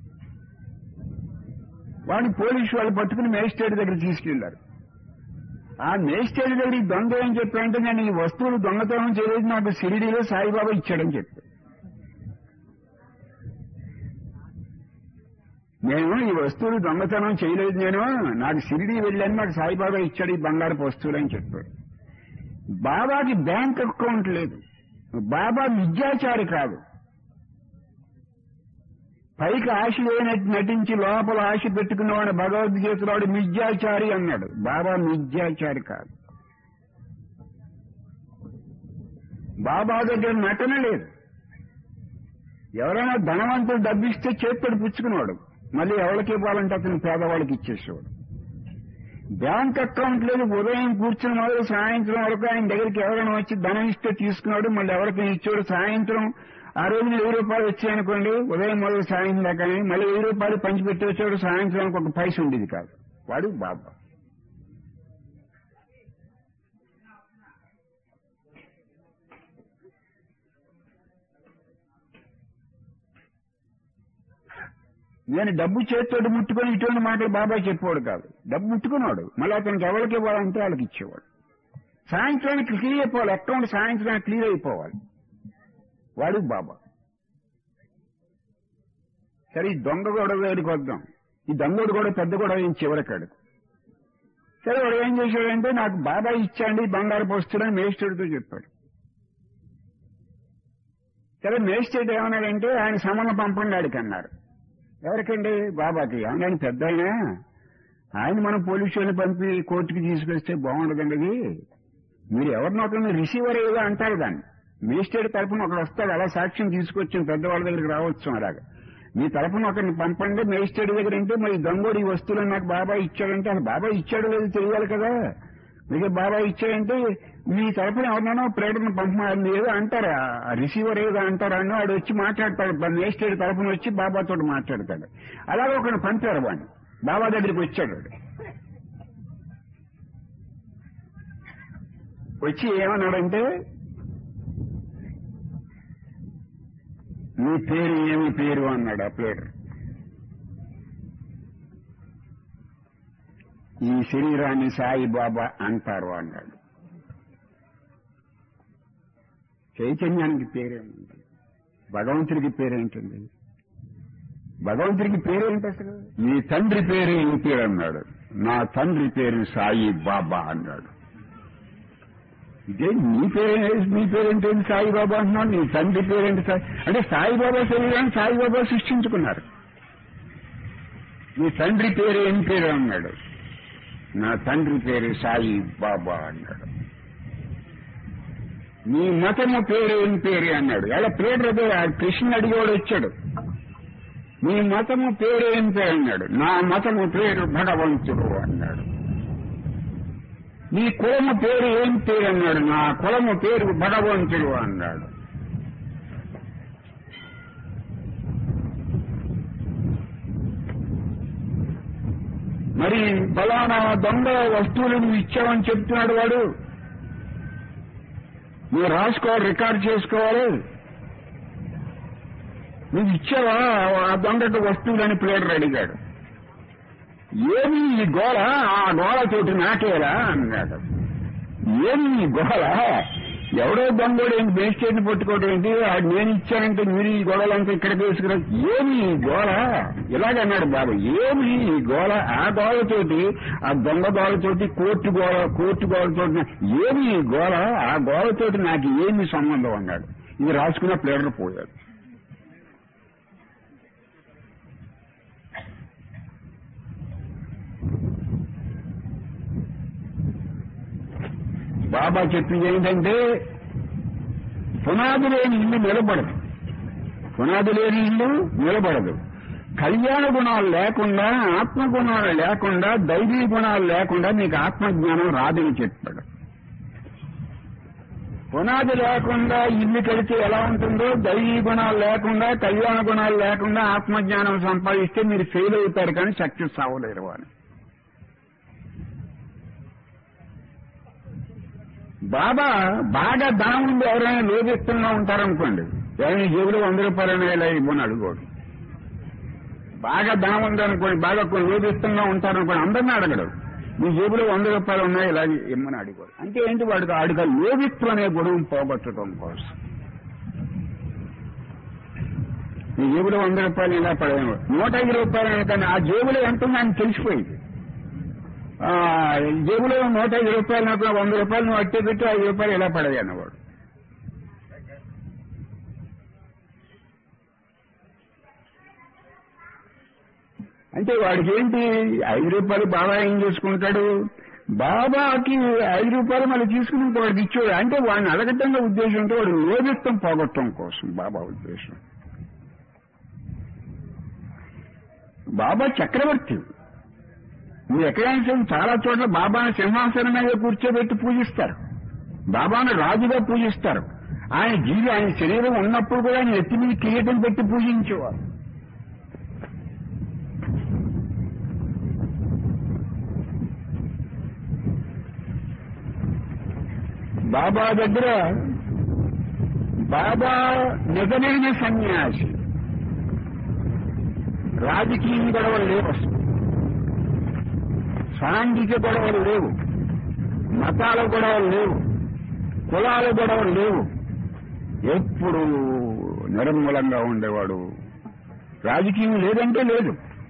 వాడిని పోలీసు వాళ్ళు పట్టుకుని మేజిస్ట్రేట్ దగ్గర తీసుకెళ్లారు ఆ మేజిస్ట్రేట్ దగ్గర ఈ దొంగ ఏం చెప్పాడంటే నేను ఈ వస్తువులు దొంగతనం చేయలేదు నాకు సిరిడిలో సాయిబాబా ఇచ్చాడని చెప్పాడు నేను ఈ వస్తువులు దొంగతనం చేయలేదు నేను నాకు షిరిడి వెళ్ళాను నాకు సాయిబాబా ఇచ్చాడు ఈ బంగారపు వస్తువులు అని చెప్పాడు బాబాకి బ్యాంక్ అకౌంట్ లేదు బాబా విద్యాచారి కాదు పైకి ఆశ లేనట్టు నటించి లోపల ఆశ పెట్టుకున్నవాడు భగవద్గీతలో వాడు మిథ్యాచారి అన్నాడు బాబా మిథ్యాచారి కాదు బాబా దగ్గర నటన లేదు ఎవరైనా ధనవంతుడు డబ్బిస్తే చేతుడు పుచ్చుకునేవాడు మళ్ళీ ఎవరికి ఇవ్వాలంటే అతను పేదవాళ్ళకి ఇచ్చేసేవాడు బ్యాంక్ అకౌంట్ లేదు ఉదయం కూర్చున్న మొదలు సాయంత్రం వరకు ఆయన దగ్గరికి ఎవరైనా వచ్చి ధనం ఇస్తే తీసుకున్నాడు మళ్ళీ ఎవరికి ఇచ్చాడు సాయంత్రం ఆ రోజు వెయ్యి రూపాయలు వచ్చాయనుకోండి ఉదయం మొదలు సాయంత్రం దాకానే మళ్ళీ వెయ్యి రూపాయలు పంచిపెట్టి వచ్చాడు సాయంత్రానికి ఒక పైస ఉండేది కాదు వాడు బాబా నేను డబ్బు చేతితోటి ముట్టుకొని ఇటువంటి మాటలు బాబాయ్ చెప్పేవాడు కాదు డబ్బు ముట్టుకున్నాడు మళ్ళీ అతనికి ఎవరికి ఇవ్వాలంటే వాళ్ళకి ఇచ్చేవాడు సాయంత్రానికి క్లియర్ అయిపోవాలి అకౌంట్ సాయంత్రానికి క్లియర్ అయిపోవాలి వాడు బాబా సరే ఈ దొంగ గొడవ దగ్గరికి వద్దాం ఈ దొంగడు కూడా పెద్ద గొడవ ఏం చివరికాడు సరే వాడు ఏం చేశాడంటే నాకు బాబాయ్ ఇచ్చాండి బంగారు వస్తుడని మేస్టర్తో చెప్పాడు సరే మేస్టేట్ ఏమన్నాడంటే ఆయన సంబంధం పంపండి ఆడికి అన్నారు ఎవరికండి బాబాకి ఆయన పెద్ద ఆయన ఆయన మనం పోలీసు వాళ్ళని పంపి కోర్టుకి తీసుకొస్తే బాగుండదండి అది మీరు ఎవరినో ఒకరిని రిసీవర్ ఏదో అంటారు దాన్ని మేజిస్ట్రేట్ తరఫున ఒకరు వస్తాడు అలా సాక్ష్యం తీసుకొచ్చిన పెద్దవాళ్ళ దగ్గరికి రావచ్చు అలాగా మీ తరఫున ఒకరిని పంపండి మేజిస్ట్రేట్ దగ్గర అంటే మరి దొంగోడు ఈ వస్తువులను నాకు బాబాయ్ ఇచ్చాడంటే అసలు బాబాయ్ ఇచ్చాడో లేదో తెలియాలి కదా మీకు బాబాయ్ ఇచ్చాడంటే మీ తరఫున ఎవరినైనా ప్రకటన పంపమని ఏదో అంటారు ఆ రిసీవర్ ఏదో అంటారు అని వాడు వచ్చి మాట్లాడతాడు మేజిస్ట్రేట్ తరఫున వచ్చి బాబాతో మాట్లాడతాడు అలాగే ఒకరిని పంపారు వాడిని బాబా దగ్గరికి వచ్చాడు వాడు. వచ్చి ఏమన్నాడంటే నీ పేరు ఏమి పేరు అన్నాడు ఆ పేరు ఈ శరీరాన్ని సాయిబాబా అంటారు అన్నాడు చైతన్యానికి పేరేముంది భగవంతుడికి పేరేంటండి భగవంతుడికి పేరేంటి అసలు మీ తండ్రి పేరు ఏమి పేరు అన్నాడు నా తండ్రి పేరు సాయి బాబా అన్నాడు ఇదే నీ పేరు నీ పేరేంటి సాయిబాబా అంటున్నాడు నీ తండ్రి పేరేంటి సాయి అంటే సాయిబాబా శరీరాన్ని సాయిబాబా సృష్టించుకున్నారు నీ తండ్రి పేరు ఏం పేరు అన్నాడు నా తండ్రి పేరు సాయి బాబా అన్నాడు నీ మతము పేరు ఏం పేరు అన్నాడు ఎలా పేరు అదే ఆ కృష్ణ అడిగేవాడు వచ్చాడు నీ మతము పేరు ఏం పేరు అన్నాడు నా మతము పేరు భగవంతుడు అన్నాడు నీ కులము పేరు ఏం పేరు అన్నాడు నా కులము పేరు భగవంతుడు అన్నాడు మరి ఫలానా దొంగ వస్తువులు నువ్వు ఇచ్చావని చెప్తున్నాడు వాడు నువ్వు రాసుకోవాలి రికార్డ్ చేసుకోవాలి నువ్వు ఇచ్చావా ఆ దొంగకు వస్తువులని ప్లేడర్ అడిగాడు ఏమి ఈ గోళ ఆ గోళతోటి నాకేలా అన్నాడు ఏమి ఈ గోళ ఎవడో దొంగోడు ఏంటి మేస్టేట్ని పట్టుకోవడం ఏంటి ఆడు నేను ఇచ్చానంటే మీరు ఈ గోళలంతా ఇక్కడ తీసుకురా ఏమి ఈ గోళ ఇలాగన్నాడు బాబు ఏమి ఈ గోళ ఆ గోళతోటి ఆ దొంగ గోళతోటి కోర్టు గోళ కోర్టు గోళతోటి నా- ఏమి ఈ గోళ ఆ గోళతోటి నాకు ఏమి సంబంధం అన్నాడు ఇది రాసుకున్న ప్లేడర్ పోయాడు బాబా చెప్పింది ఏంటంటే పునాది లేని ఇల్లు నిలబడదు పునాది లేని ఇల్లు నిలబడదు కళ్యాణ గుణాలు లేకుండా ఆత్మ గుణాలు లేకుండా దైవీ గుణాలు లేకుండా నీకు ఆత్మజ్ఞానం రాదని చెప్పాడు పునాది లేకుండా ఇల్లు కడితే ఎలా ఉంటుందో దైవీ గుణాలు లేకుండా కళ్యాణ గుణాలు లేకుండా ఆత్మజ్ఞానం సంపాదిస్తే మీరు ఫెయిల్ అవుతారు కానీ సక్సెస్ అవ్వలేరు అని బాబా బాగా ధనం ఉండి ఎవరైనా లోపిస్తున్నా ఉంటారనుకోండి ఎవరైనా జేబులో వంద రూపాయలు ఇలా ఇవ్వని అడుగోడు బాగా ధనం ఉందనుకోండి బాగా కొన్ని లోపిస్తున్నా ఉంటారనుకోండి అందరినీ అడగడు మీ జేబులో వంద రూపాయలు ఉన్నాయి ఇలా ఇమ్మని అడిగోడు అంటే ఏంటి వాడికి ఆడిగా లోభిత్వం అనే గొడవను పోగొట్టడం కోసం మీ జేబులో వంద రూపాయలు ఇలా పడేవాడు నూట ఐదు రూపాయలు కానీ ఆ జేబులో ఎంత ఉందో ఆయన తెలిసిపోయింది ఆ, జేబులో నూట ఐదు రూపాయలు నాకు వంద రూపాయలు నువ్వు అట్టే పెట్టి ఐదు రూపాయలు ఎలా పడది అన్నవాడు అంటే వాడికి ఏంటి ఐదు రూపాయలు బాబా ఏం చేసుకుంటాడు బాబాకి ఐదు రూపాయలు మళ్ళీ తీసుకుని వాడికి ఇచ్చాడు అంటే వాడిని అడగటంగా ఉద్దేశంతో వాడు లోభిత్వం పోగొట్టడం కోసం బాబా ఉద్దేశం బాబా చక్రవర్తి మీరు ఎక్కడైనా సరే చాలా చోట్ల బాబాను సింహాసనం మీద కూర్చోబెట్టి పూజిస్తారు బాబాను రాజుగా పూజిస్తారు ఆయన జీవి ఆయన శరీరం ఉన్నప్పుడు కూడా ఆయన ఎత్తి మీద కిరీటం పెట్టి పూజించేవారు బాబా దగ్గర బాబా నిజమైన సన్యాసి రాజకీయ గొడవలు లేవు అసలు సాంఘిక గొడవలు లేవు మతాల గొడవలు లేవు కులాల గొడవలు లేవు ఎప్పుడు నిర్మూలంగా ఉండేవాడు రాజకీయం లేదంటే లేదు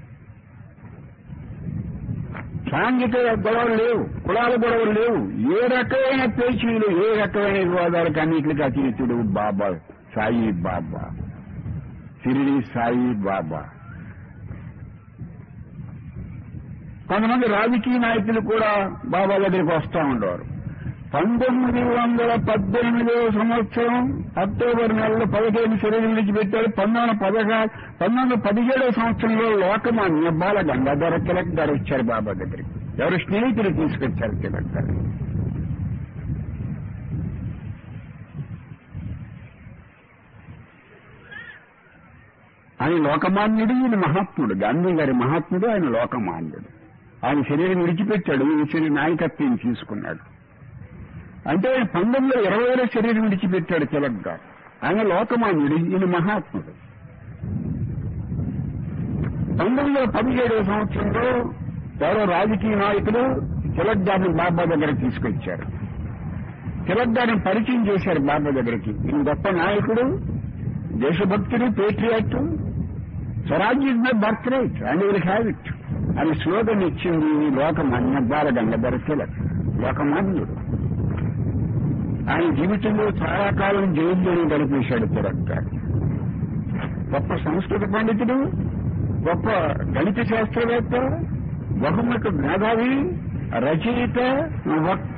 సాంఘిక గొడవలు లేవు కులాల గొడవలు లేవు ఏ రకమైన పేచీలు ఏ రకమైన వివాదాలకు అన్నింటికి అతీతుడు బాబా సాయి బాబా సిరిడి సాయి బాబా కొంతమంది రాజకీయ నాయకులు కూడా బాబా దగ్గరికి వస్తూ ఉండేవారు పంతొమ్మిది వందల పద్దెనిమిదో సంవత్సరం అక్టోబర్ నెలలో పదిహేను శరీరం విడిచిపెట్టారు పంతొమ్మిది పదహారు పంతొమ్మిది పదిహేడో సంవత్సరంలో లోకమాన్య బాల గంగాధర తిలక్ గారు వచ్చారు బాబా దగ్గరికి ఎవరు స్నేహితులు తీసుకొచ్చారు తిలక్ గారు ఆయన లోకమాన్యుడు ఈయన మహాత్ముడు గాంధీ గారి మహాత్ముడు ఆయన లోకమాన్యుడు ఆయన శరీరం విడిచిపెట్టాడు ఈ శరీర నాయకత్వం తీసుకున్నాడు అంటే ఆయన పంతొమ్మిది ఇరవైలో శరీరం విడిచిపెట్టాడు తిలక్ గారు ఆయన లోకమాన్యుడు ఈయన మహాత్ముడు పంతొమ్మిది వందల పదిహేడవ సంవత్సరంలో ఎవరో రాజకీయ నాయకులు తిలక్ గారిని బాబా దగ్గర తీసుకొచ్చారు తిలక్ గారిని పరిచయం చేశారు బాబా దగ్గరికి ఈయన గొప్ప నాయకుడు దేశభక్తుడు patriot Swaraj is my birth right and will have it అని స్లోగన్ ఇచ్చింది లోకమాన్య బాల గంగాధర తిలక్ లోకమాన్యుడు ఆయన జీవితంలో చాలా కాలం జైల్లోనే గడిపేశాడు తిలక్ గారు గొప్ప సంస్కృత పండితుడు గొప్ప గణిత శాస్త్రవేత్త బహుముఖ మేధావి రచయిత వక్త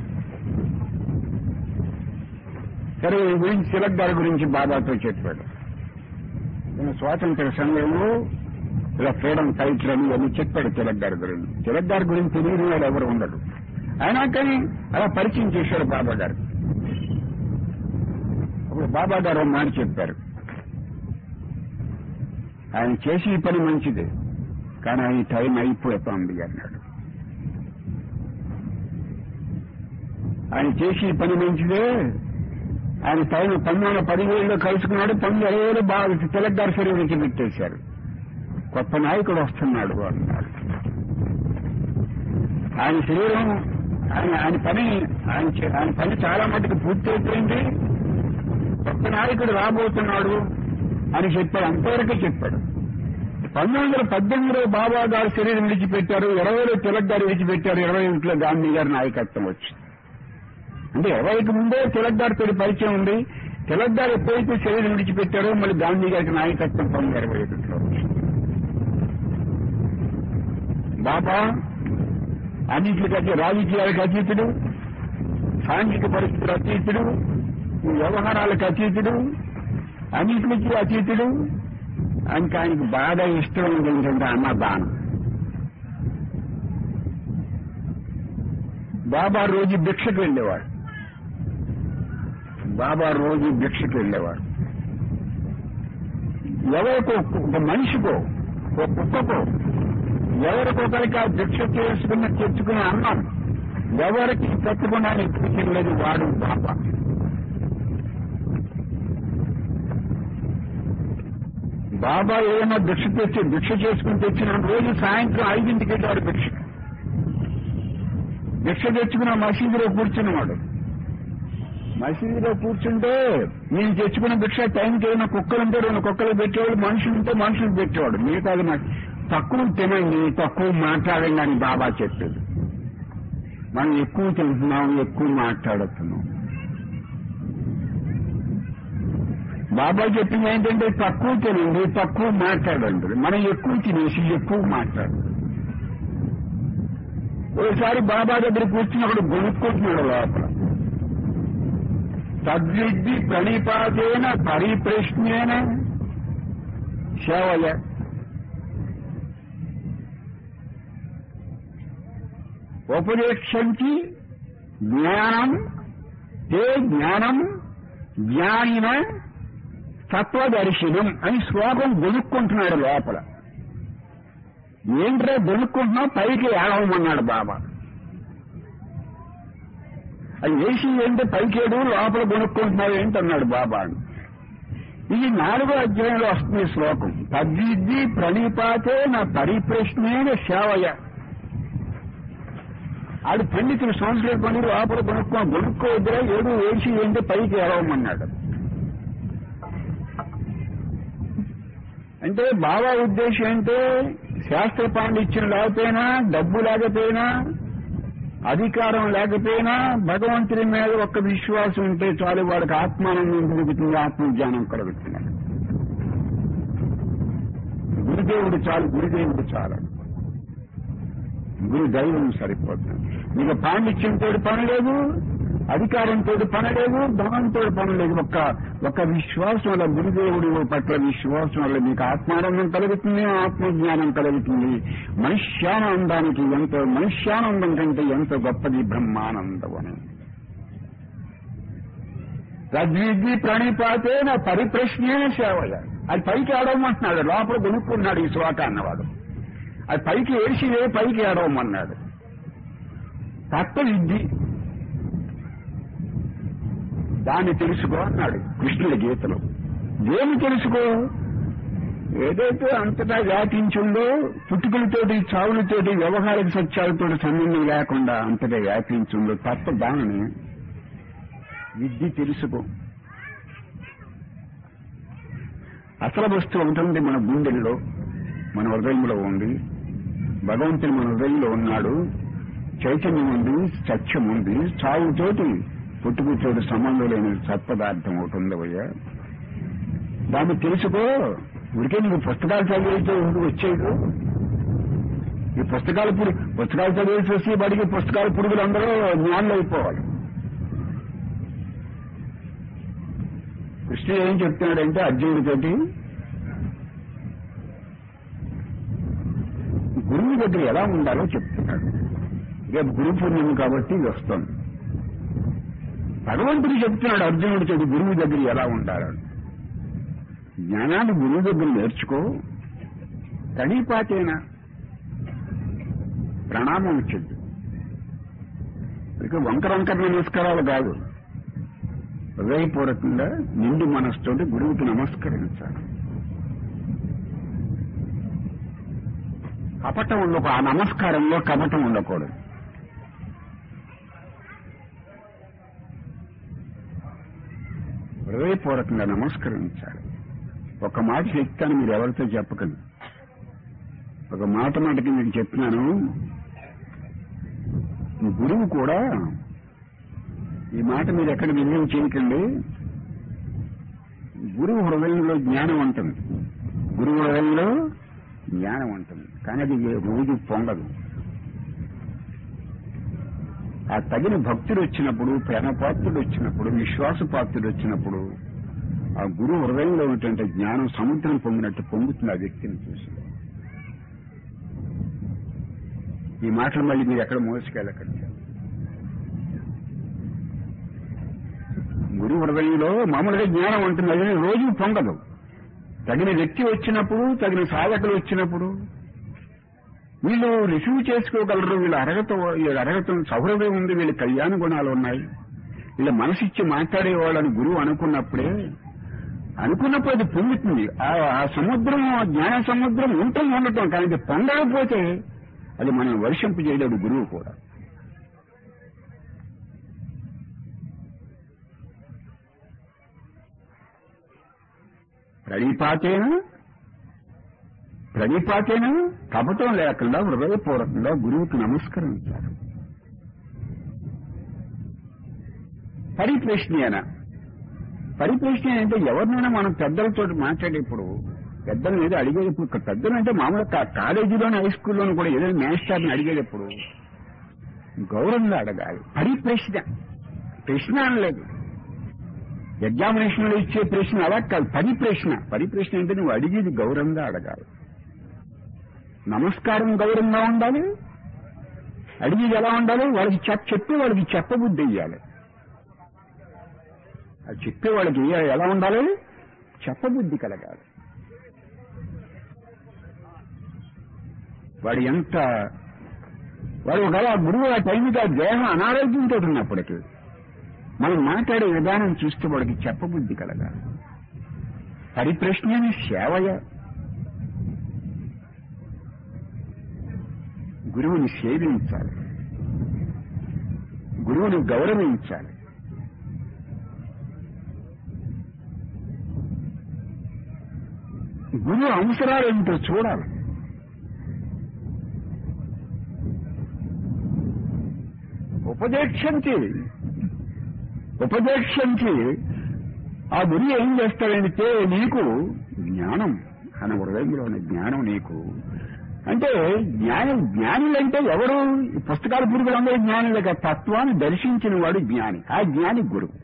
సరే ఈ గురించి తిలక్ గారి గురించి బాబాతో చెప్పాడు ఈయన స్వాతంత్ర సమయంలో ఇలా ఫ్రీడమ్ ఫైటర్ అని అని చెప్పాడు తిలక్ గారి గురించి తిలక్ గారి గురించి తెలియని వాడు ఎవరు ఉండడు అయినా కానీ అలా పరిచయం చేశాడు బాబా గారు అప్పుడు బాబా గారు ఒక మాట చెప్పారు ఆయన చేసి ఈ పని మంచిదే కానీ ఆయన టైం అయిపోతుంది అన్నాడు ఆయన చేసి ఈ పని మంచిదే ఆయన టైం పంతొమ్మిది వందల పదివేలలో కలుసుకున్నాడు పంతొమ్మిది ఇరవై వేలు బాగా తిలక్ గారి శరీరానికి పెట్టేశారు కొత్త నాయకుడు వస్తున్నాడు అన్నాడు ఆయన శరీరం ఆయన ఆయన పని ఆయన చే- ఆయన పని చాలా మటుకు పూర్తి అయిపోయింది కొత్త నాయకుడు రాబోతున్నాడు అని చెప్పాడు అంతవరకే చెప్పాడు పంతొమ్మిది వందల పద్దెనిమిదిలో బాబా గారు శరీరం విడిచిపెట్టారు ఇరవైలో తిలక్ గారు విడిచిపెట్టారు ఇరవై ఒకటిలో గాంధీ గారి నాయకత్వం వచ్చింది అంటే ఇరవైకి ముందే తిలక్ గారితో పరిచయం ఉంది తిలక్ గారు ఎప్పుడైతే శరీరం విడిచిపెట్టారో మళ్ళీ గాంధీ గారికి నాయకత్వం పంతొమ్మిది ఇరవై ఒకటిలో వచ్చింది బాబా అన్నింటికి అతీ రాజకీయాలకు అతీతుడు సాంఘిక పరిస్థితులు అతీతుడు వ్యవహారాలకు అతీతుడు అన్నింటికి అతీతుడు ఇంకా ఆయనకు బాగా ఇష్టం ఏంటంటే అన్నదానం బాబా రోజు భిక్షకు వెళ్ళేవాడు బాబా రోజు భిక్షకు వెళ్ళేవాడు ఎవరికో ఒక మనిషికో ఒక కుక్కకో ఎవరికొకరికి ఆ భిక్ష చేసుకున్న తెచ్చుకునే అన్నం ఎవరికి పెట్టుకున్నానికి కూర్చోలేదు వాడు బాబా బాబా ఏదైనా భిక్ష తెచ్చి భిక్ష చేసుకుని తెచ్చిన రోజు సాయంత్రం ఐదింటికి వెళ్ళాడు భిక్ష భిక్ష తెచ్చుకున్న మసీదులో కూర్చున్నవాడు మసీదులో కూర్చుంటే నేను తెచ్చుకున్న భిక్ష టైంకి ఏదైనా కుక్కలు ఉంటే రెండు కుక్కలు పెట్టేవాడు మనుషులు ఉంటే మనుషులు పెట్టేవాడు మిగతాది నాకు తక్కువ తినండి తక్కువ మాట్లాడండి అని బాబా చెప్పేది మనం ఎక్కువ తింటున్నాం ఎక్కువ మాట్లాడుతున్నాం బాబా చెప్పింది ఏంటంటే తక్కువ తినండి తక్కువ మాట్లాడండి మనం ఎక్కువ తినేసి ఎక్కువ మాట్లాడు ఓసారి బాబా దగ్గర కూర్చున్నప్పుడు గొనుక్కుంటున్నాడు లోపల తద్విద్ది ప్రణిపాతేన పరిప్రశ్నేన సేవయ ఉపదేక్షంచి జ్ఞానం తే జ్ఞానం జ్ఞానిన తత్వదర్శనం అని శ్లోకం గొనుక్కుంటున్నాడు లోపల ఏంట్రా గొనుక్కుంటున్నావు పైకి ఏడవమన్నాడు బాబా అది వేసి ఏంటి పైకేడు లోపల కొనుక్కుంటున్నావు ఏంటన్నాడు బాబా అని ఇది నాలుగో అధ్యాయంలో వస్తుంది శ్లోకం తద్విద్ది ప్రణిపాతే నా పరిప్రశ్నేన సేవయ ఆడు పండితులు సంవత్సరాల పని లోపల కొనుక్కో కొనుక్కోవద్దురా ఏడు వేసి ఏంటి పైకి ఎలవమన్నాడు అంటే బాబా ఉద్దేశం అంటే శాస్త్ర పాండిత్యం లేకపోయినా డబ్బు లేకపోయినా అధికారం లేకపోయినా భగవంతుడి మీద ఒక్క విశ్వాసం ఉంటే చాలు వాడికి ఆత్మానందం కలుగుతుంది ఆత్మజ్ఞానం కలుగుతుంది గురుదేవుడు చాలు గురుదేవుడు చాలు గురు దైవం సరిపోతుంది మీకు పాండిత్యంతో పని లేదు అధికారంతో పని లేదు ధనంతో పని లేదు ఒక్క ఒక్క విశ్వాసం వల్ల గురుదేవుడి పట్ల విశ్వాసం వల్ల మీకు ఆత్మానందం కలుగుతుంది ఆత్మజ్ఞానం కలుగుతుంది మనుష్యానందానికి ఎంతో మనుష్యానందం కంటే ఎంత గొప్పది బ్రహ్మానందం అని తద్విద్ది ప్రణిపాతే నా పరిప్రశ్నేన సేవయ అది పైకి ఆడవమంటున్నాడు లోపల కొనుక్కున్నాడు ఈ శ్లోక అన్నవాడు అది పైకి ఏడిసి పైకి ఏడవమన్నాడు తత్వ విద్ది దాన్ని తెలుసుకో అన్నాడు కృష్ణుడి గీతలో దేని తెలుసుకో ఏదైతే అంతటా వ్యాపించిందో పుట్టుకలతోటి చావులతోటి వ్యవహారిక సత్యాలతో సంబంధం లేకుండా అంతటా వ్యాపించిందో తత్వ దానిని విద్య తెలుసుకో అసలు వస్తువు ఉంటుంది మన గుండెల్లో మన హృదయంలో ఉంది భగవంతుని మన హృదయంలో ఉన్నాడు చైతన్యం ఉంది సత్యం ఉంది చావుతోటి పుట్టుకుతోటి సంబంధం లేని సత్పదార్థం ఒకటి ఉంది అయ్యా దాన్ని తెలుసుకో ఉడికే నీకు పుస్తకాలు చదివితే ఎందుకు వచ్చేది ఈ పుస్తకాలు పురుగు పుస్తకాలు చదివేసి వచ్చి బడికి పుస్తకాల పురుగులు అందరూ జ్ఞానులు అయిపోవాలి కృష్ణుడు ఏం చెప్తున్నాడంటే అర్జునుడితోటి గురువు దగ్గర ఎలా ఉండాలో చెప్తున్నాడు రేపు గురు పూర్ణిమ కాబట్టి ఇది వస్తుంది భగవంతుడు చెప్తున్నాడు అర్జునుడితో గురువు దగ్గర ఎలా ఉండాలని జ్ఞానాన్ని గురువు దగ్గర నేర్చుకో తడిపాతేనా ప్రణామం వచ్చింది ఇక వంకర వంకర నమస్కారాలు కాదు హృదయపూర్వకంగా నిండు మనస్సుతోటి గురువుకి నమస్కరించాలి కపటం ఉండకు ఆ నమస్కారంలో కపటం ఉండకూడదు హృదయపూర్వకంగా నమస్కరించాలి ఒక మాట చెప్తాను మీరు ఎవరితో చెప్పకండి ఒక మాట మాటకి మీకు చెప్తున్నాను గురువు కూడా ఈ మాట మీరు ఎక్కడ విజయం చేయకండి గురువు హృదయంలో జ్ఞానం ఉంటుంది గురువు హృదయంలో జ్ఞానం ఉంటుంది కానీ అది రోజు పొంగదు ఆ తగిన భక్తుడు వచ్చినప్పుడు ప్రేమపాత్రుడు వచ్చినప్పుడు విశ్వాసపాత్రుడు వచ్చినప్పుడు ఆ గురువు హృదయంలో ఉన్నటువంటి జ్ఞానం సముద్రం పొంగినట్టు పొంగుతుంది ఆ వ్యక్తిని చూసి ఈ మాటలు మళ్ళీ మీరు ఎక్కడ మోసుకెళ్ళకండి గురు హృదయంలో మామూలుగా జ్ఞానం ఉంటుంది అది రోజు పొంగదు తగిన వ్యక్తి వచ్చినప్పుడు తగిన సాధకులు వచ్చినప్పుడు వీళ్ళు రిసీవ్ చేసుకోగలరు వీళ్ళ అర్హత వీళ్ళ అర్హత సౌహృదయం ఉంది వీళ్ళ కళ్యాణ గుణాలు ఉన్నాయి వీళ్ళ మనసిచ్చి మాట్లాడేవాళ్ళని గురువు అనుకున్నప్పుడే అనుకున్నప్పుడు అది పొందుతుంది ఆ సముద్రం జ్ఞాన సముద్రం ఉంటుంది ఉండటం కానీ అది పొందకపోతే అది మనం వర్షింపు చేయలేడు గురువు కూడా ప్రణిపాతేన ప్రణిపాతేన కపటం లేకుండా హృదయపూర్వకంగా గురువుకి నమస్కరించారు పరిప్రశ్నేన పరిప్రశ్న అంటే ఎవరినైనా మనం పెద్దలతో మాట్లాడేప్పుడు పెద్దల మీద అడిగేటప్పుడు పెద్దలు అంటే మామూలుగా కాలేజీలోని హై స్కూల్లోనూ కూడా ఏదైనా మేస్టర్ని అడిగేటప్పుడు గౌరవంగా అడగాలి పరిప్రశ్న ప్రశ్న అనలేదు ఎగ్జామినేషన్లో ఇచ్చే ప్రశ్న అలా కాదు పరిప్రశ్న పరిప్రశ్న అంటే నువ్వు అడిగేది గౌరవంగా అడగాలి నమస్కారం గౌరవంగా ఉండాలి అడిగేది ఎలా ఉండాలి వాళ్ళకి చెప్ చెప్పి వాళ్ళకి చెప్పబుద్ధి ఇయ్యాలి అది చెప్పే వాళ్ళకి ఎలా ఉండాలి చెప్పబుద్ధి కలగాలి వాడు ఎంత వాడు ఒకవేళ ఆ గురువు ఆ టైంకి ఆ దేహం అనారోగ్యంతో ఉన్నప్పటికీ మనం మాట్లాడే విధానం చూస్తే వాడికి చెప్పబుద్ధి కలగాలి పరిప్రశ్నని సేవయ గురువుని సేవించాలి గురువుని గౌరవించాలి గురువు అవసరాలు ఏమిటో చూడాలి ఉపదేశంతి ఉపదేశంతి ఆ గురి ఏం చేస్తాడంటే నీకు జ్ఞానం తన హృదయంలోని జ్ఞానం నీకు అంటే జ్ఞాని జ్ఞానులంటే ఎవరు ఈ పుస్తకాల పురుగులందరూ జ్ఞానులే కదా తత్వాన్ని దర్శించిన వాడు జ్ఞాని ఆ జ్ఞాని గురువు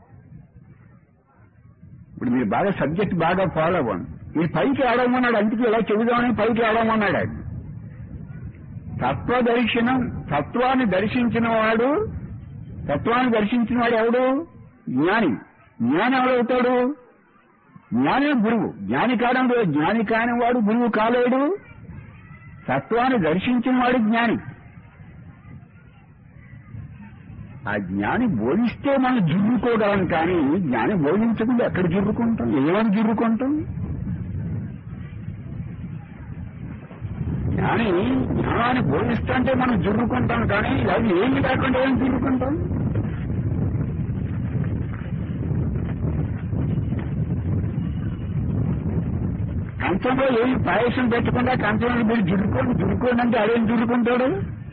ఇప్పుడు మీరు బాగా సబ్జెక్ట్ బాగా ఫాలో అవ్వండి ఈ పైకి ఆడమన్నాడు అందుకే ఇలా చెబుదామని పైకి ఆడమన్నాడు ఆయన తత్వ దర్శనం తత్వాన్ని దర్శించిన వాడు తత్వాన్ని దర్శించిన వాడు ఎవడు జ్ఞాని జ్ఞాని ఎవడవుతాడు జ్ఞాని గురువు జ్ఞాని కాడం జ్ఞాని కాని వాడు గురువు కాలేడు తత్వాన్ని దర్శించిన వాడు జ్ఞాని ఆ జ్ఞాని బోధిస్తే మనం జుర్రుకోగలం కానీ జ్ఞాని బోధించకుండా ఎక్కడ జుర్రుకుంటాం ఏమని జుర్రుకుంటాం జ్ఞాని జ్ఞానాన్ని బోధిస్తుంటే మనం జుర్రుకుంటాం కానీ అది ఏమి లేకుండా ఏం జుర్రుకుంటాం కంచంలో ఏమి పాయసం పెట్టకుండా కంచంలో మీరు జుడుకోండి జుడుకోండి అంటే అదేం జుడుకుంటాడు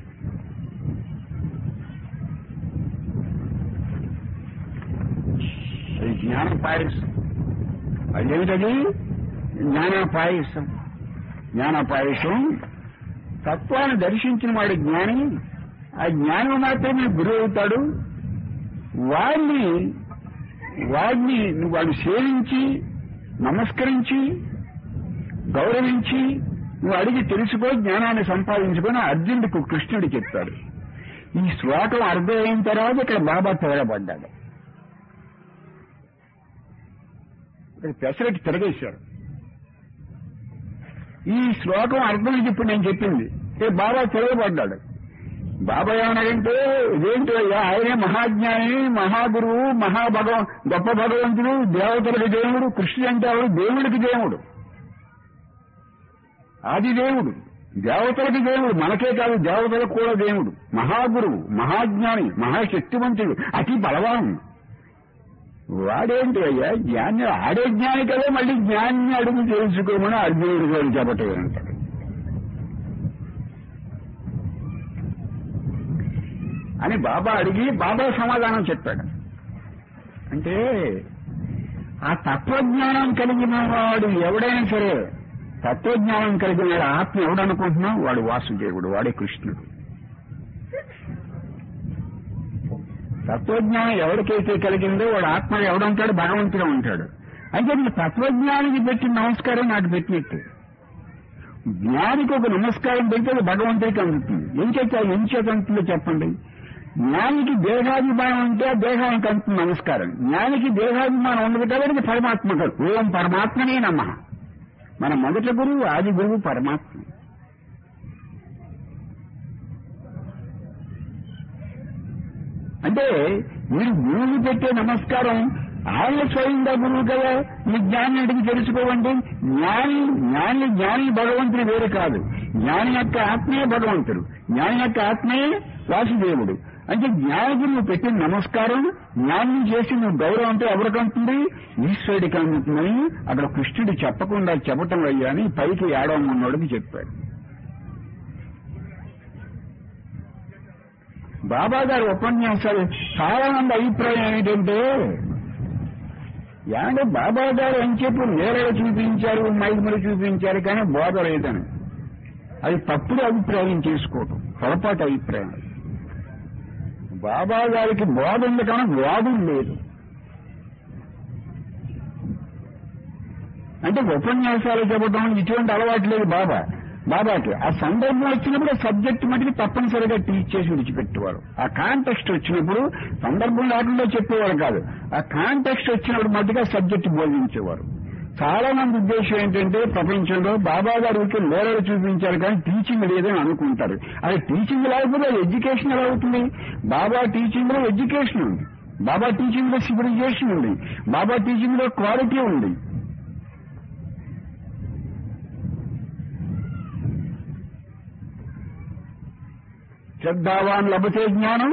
అది జ్ఞాన పాయసం అదేమిటది జ్ఞాన పాయసం జ్ఞాన పాయసం తత్వాన్ని దర్శించిన వాడు జ్ఞాని ఆ జ్ఞానం మాత్రమే గురువు అవుతాడు వాడిని వాడిని నువ్వు వాడిని సేవించి నమస్కరించి గౌరవించి నువ్వు అడిగి తెలుసుకో జ్ఞానాన్ని సంపాదించుకొని అర్జునుడికి కృష్ణుడు చెప్తాడు ఈ శ్లోకం అర్థమైన తర్వాత ఇక్కడ బాబా తిరగబడ్డాడు ఇక్కడ పెసరకి తిరగేశాడు ఈ శ్లోకం అర్థమైంది ఇప్పుడు నేను చెప్పింది ఏ బాబా తిరగబడ్డాడు బాబా ఏమన్నాడంటే ఇదేంటి అయ్యా ఆయనే మహాజ్ఞాని మహాగురువు మహాభగవ గొప్ప భగవంతుడు దేవతలకు దేవుడు కృష్ణుడు అంటే ఎవడు దేవుడికి దేవుడు ఆది దేవుడు దేవతలకు దేవుడు మనకే కాదు దేవతలకు కూడా దేవుడు మహాగురువు మహాజ్ఞాని మహాశక్తివంతుడు అతి బలవాన్ వాడేంటి అయ్యా జ్ఞాని ఆడే జ్ఞాని కదా మళ్ళీ జ్ఞాన్ని అడుగు తెలుసుకోమని అర్జునుడు గారు చెప్పటం అంటాడు అని బాబా అడిగి బాబా సమాధానం చెప్పాడు అంటే ఆ తత్వజ్ఞానం కలిగిన వాడు ఎవడైనా సరే తత్వజ్ఞానం కలిగిన వాడు ఆత్మ ఎవడనుకుంటున్నావు వాడు వాసుదేవుడు వాడే కృష్ణుడు తత్వజ్ఞానం ఎవరికైతే కలిగిందో వాడు ఆత్మ ఎవడంటాడు భగవంతుడు ఉంటాడు అంటే నీ తత్వజ్ఞానికి పెట్టిన నమస్కారం నాకు పెట్టినట్టు జ్ఞానికి ఒక నమస్కారం పెడితే అది భగవంతుడికి అందుతుంది ఎంచేత ఎంచేత అందుతుందో చెప్పండి జ్ఞానికి దేహాభిమానం ఉంటే ఆ దేహానికి అందుతుంది నమస్కారం జ్ఞానికి దేహాభిమానం ఉండదు కాబట్టి పరమాత్మ గారు ఓం పరమాత్మనే నమ మన మొదటి గురువు ఆది గురువు పరమాత్మ అంటే మీరు గురువుకి పెట్టే నమస్కారం ఆయన స్వయంగా గురువు కదా మీ జ్ఞాని అడిగి తెలుసుకోవండి జ్ఞాని జ్ఞాని జ్ఞాని భగవంతుడు వేరు కాదు జ్ఞాని యొక్క ఆత్మీయ భగవంతుడు జ్ఞాని యొక్క ఆత్మీయ వాసుదేవుడు అంటే జ్ఞానికి నువ్వు పెట్టిన నమస్కారం జ్ఞానం చేసి నువ్వు గౌరవం అంటే ఎవరికి అందుతుంది ఈశ్వరుడికి అందుతుందని అక్కడ కృష్ణుడు చెప్పకుండా చెప్పటం అయ్యా అని పైకి ఏడవమన్నోడికి చెప్పాడు బాబా గారి ఉపన్యాసాలు చాలా మంది అభిప్రాయం ఏమిటంటే ఏమంటే బాబా గారు అని చెప్పి నేరగా చూపించారు మైకుమలు చూపించారు కానీ బోధ లేదని అది తప్పుడు అభిప్రాయం చేసుకోవటం పొరపాటు అభిప్రాయం బాబా గారికి బోధ ఉంది కానీ వాదం లేదు అంటే ఉపన్యాసాలు చెప్పడం ఇటువంటి అలవాటు లేదు బాబా బాబాకి ఆ సందర్భం వచ్చినప్పుడు సబ్జెక్ట్ మటుకు తప్పనిసరిగా టీచ్ చేసి విడిచిపెట్టేవారు ఆ కాంటెక్స్ట్ వచ్చినప్పుడు సందర్భం లేకుండా చెప్పేవారు కాదు ఆ కాంటెక్స్ట్ వచ్చినప్పుడు మటుగా సబ్జెక్ట్ బోధించేవారు చాలా మంది ఉద్దేశం ఏంటంటే ప్రపంచంలో బాబా గారికి లోరలు చూపించారు కానీ టీచింగ్ లేదని అనుకుంటారు అది టీచింగ్ లేకపోతే ఎడ్యుకేషన్ ఎలా అవుతుంది బాబా టీచింగ్ లో ఎడ్యుకేషన్ ఉంది బాబా టీచింగ్ లో సివిలైజేషన్ ఉంది బాబా టీచింగ్ లో క్వాలిటీ ఉంది శ్రద్ధావాన్ లభతే జ్ఞానం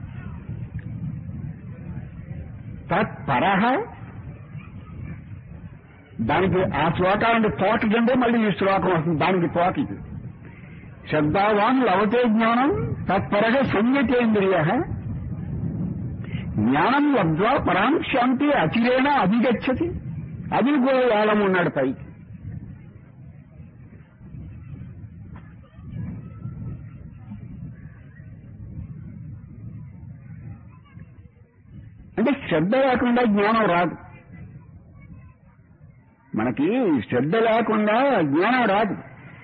తత్పరహ దానికి ఆ శ్లోకానికి తోట కిందే మళ్ళీ ఈ శ్లోకం వస్తుంది దానికి తోట ఇది శ్రద్ధావాన్ లవతే జ్ఞానం తత్పరహ సంయతేంద్రియ జ్ఞానం లబ్ధ్వా పరాం శాంతి అచిరేణ అధిగచ్చతి అది కూడా వేలం ఉన్నాడు పైకి అంటే శ్రద్ధ లేకుండా జ్ఞానం రాదు మనకి శ్రద్ధ లేకుండా జ్ఞానం రాదు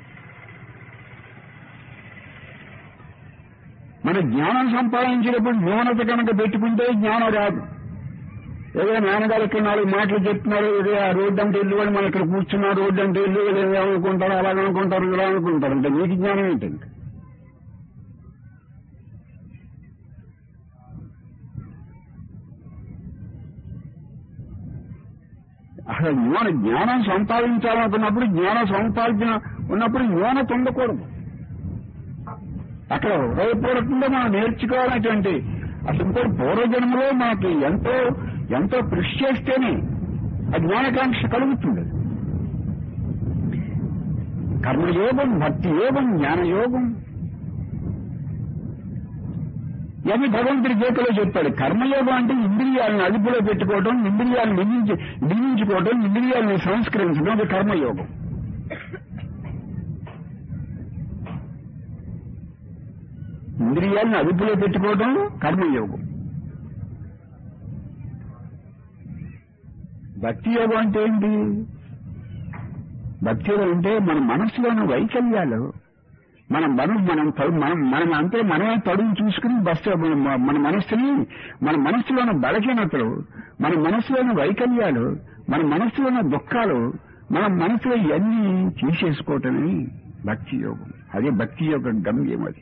మన జ్ఞానం సంపాదించినప్పుడు న్యూనత కనుక పెట్టుకుంటే జ్ఞానం రాదు ఏదో నాన్నగారు ఇక్కడ నాలుగు మాటలు చెప్తున్నారు ఏదో ఆ రోడ్డు అంటే ఇల్లు వాళ్ళు మన ఇక్కడ కూర్చున్నా రోడ్డు అంటే ఇల్లు వాళ్ళు ఏమనుకుంటారు అలాగ అనుకుంటారు ఇలా అనుకుంటారు అంటే నీకు జ్ఞానం ఏంటండి అసలు జ్ఞాన జ్ఞానం సంపాదించాలనుకున్నప్పుడు జ్ఞానం సంపాదించిన ఉన్నప్పుడు జ్ఞానత ఉండకూడదు అక్కడ హృదయపూర్వకంగా మనం నేర్చుకోవాలనేటువంటి అసలు ఇంకో పూర్వజన్మలో మనకి ఎంతో ఎంతో కృషి చేస్తేనే ఆ జ్ఞానకాంక్ష కలుగుతుంది కర్మయోగం భక్తి యోగం జ్ఞానయోగం ఇవన్నీ భగవంతుడి గీతలో చెప్పాడు కర్మయోగం అంటే ఇంద్రియాలను అదుపులో పెట్టుకోవడం ఇంద్రియాలను నిందించి నిందించుకోవడం ఇంద్రియాలను సంస్కరించడం అది కర్మయోగం ఇంద్రియాలను అదుపులో పెట్టుకోవడం కర్మయోగం భక్తి యోగం అంటే ఏంటి భక్తి యోగం అంటే మన మనసులోని వైకల్యాలు మన మనం మనం తడు మనం మనం అంతే మనమే తడుని చూసుకుని బస్ మన- మన మనస్సుని మన మనస్సులోని బలహీనతలు మన మనస్సులోని వైకల్యాలు మన మనస్సులోని దుఃఖాలు మన మనసులో ఇవన్నీ తీసేసుకోవటమే భక్తి యోగం అదే భక్తి యొక్క గమ్యం అది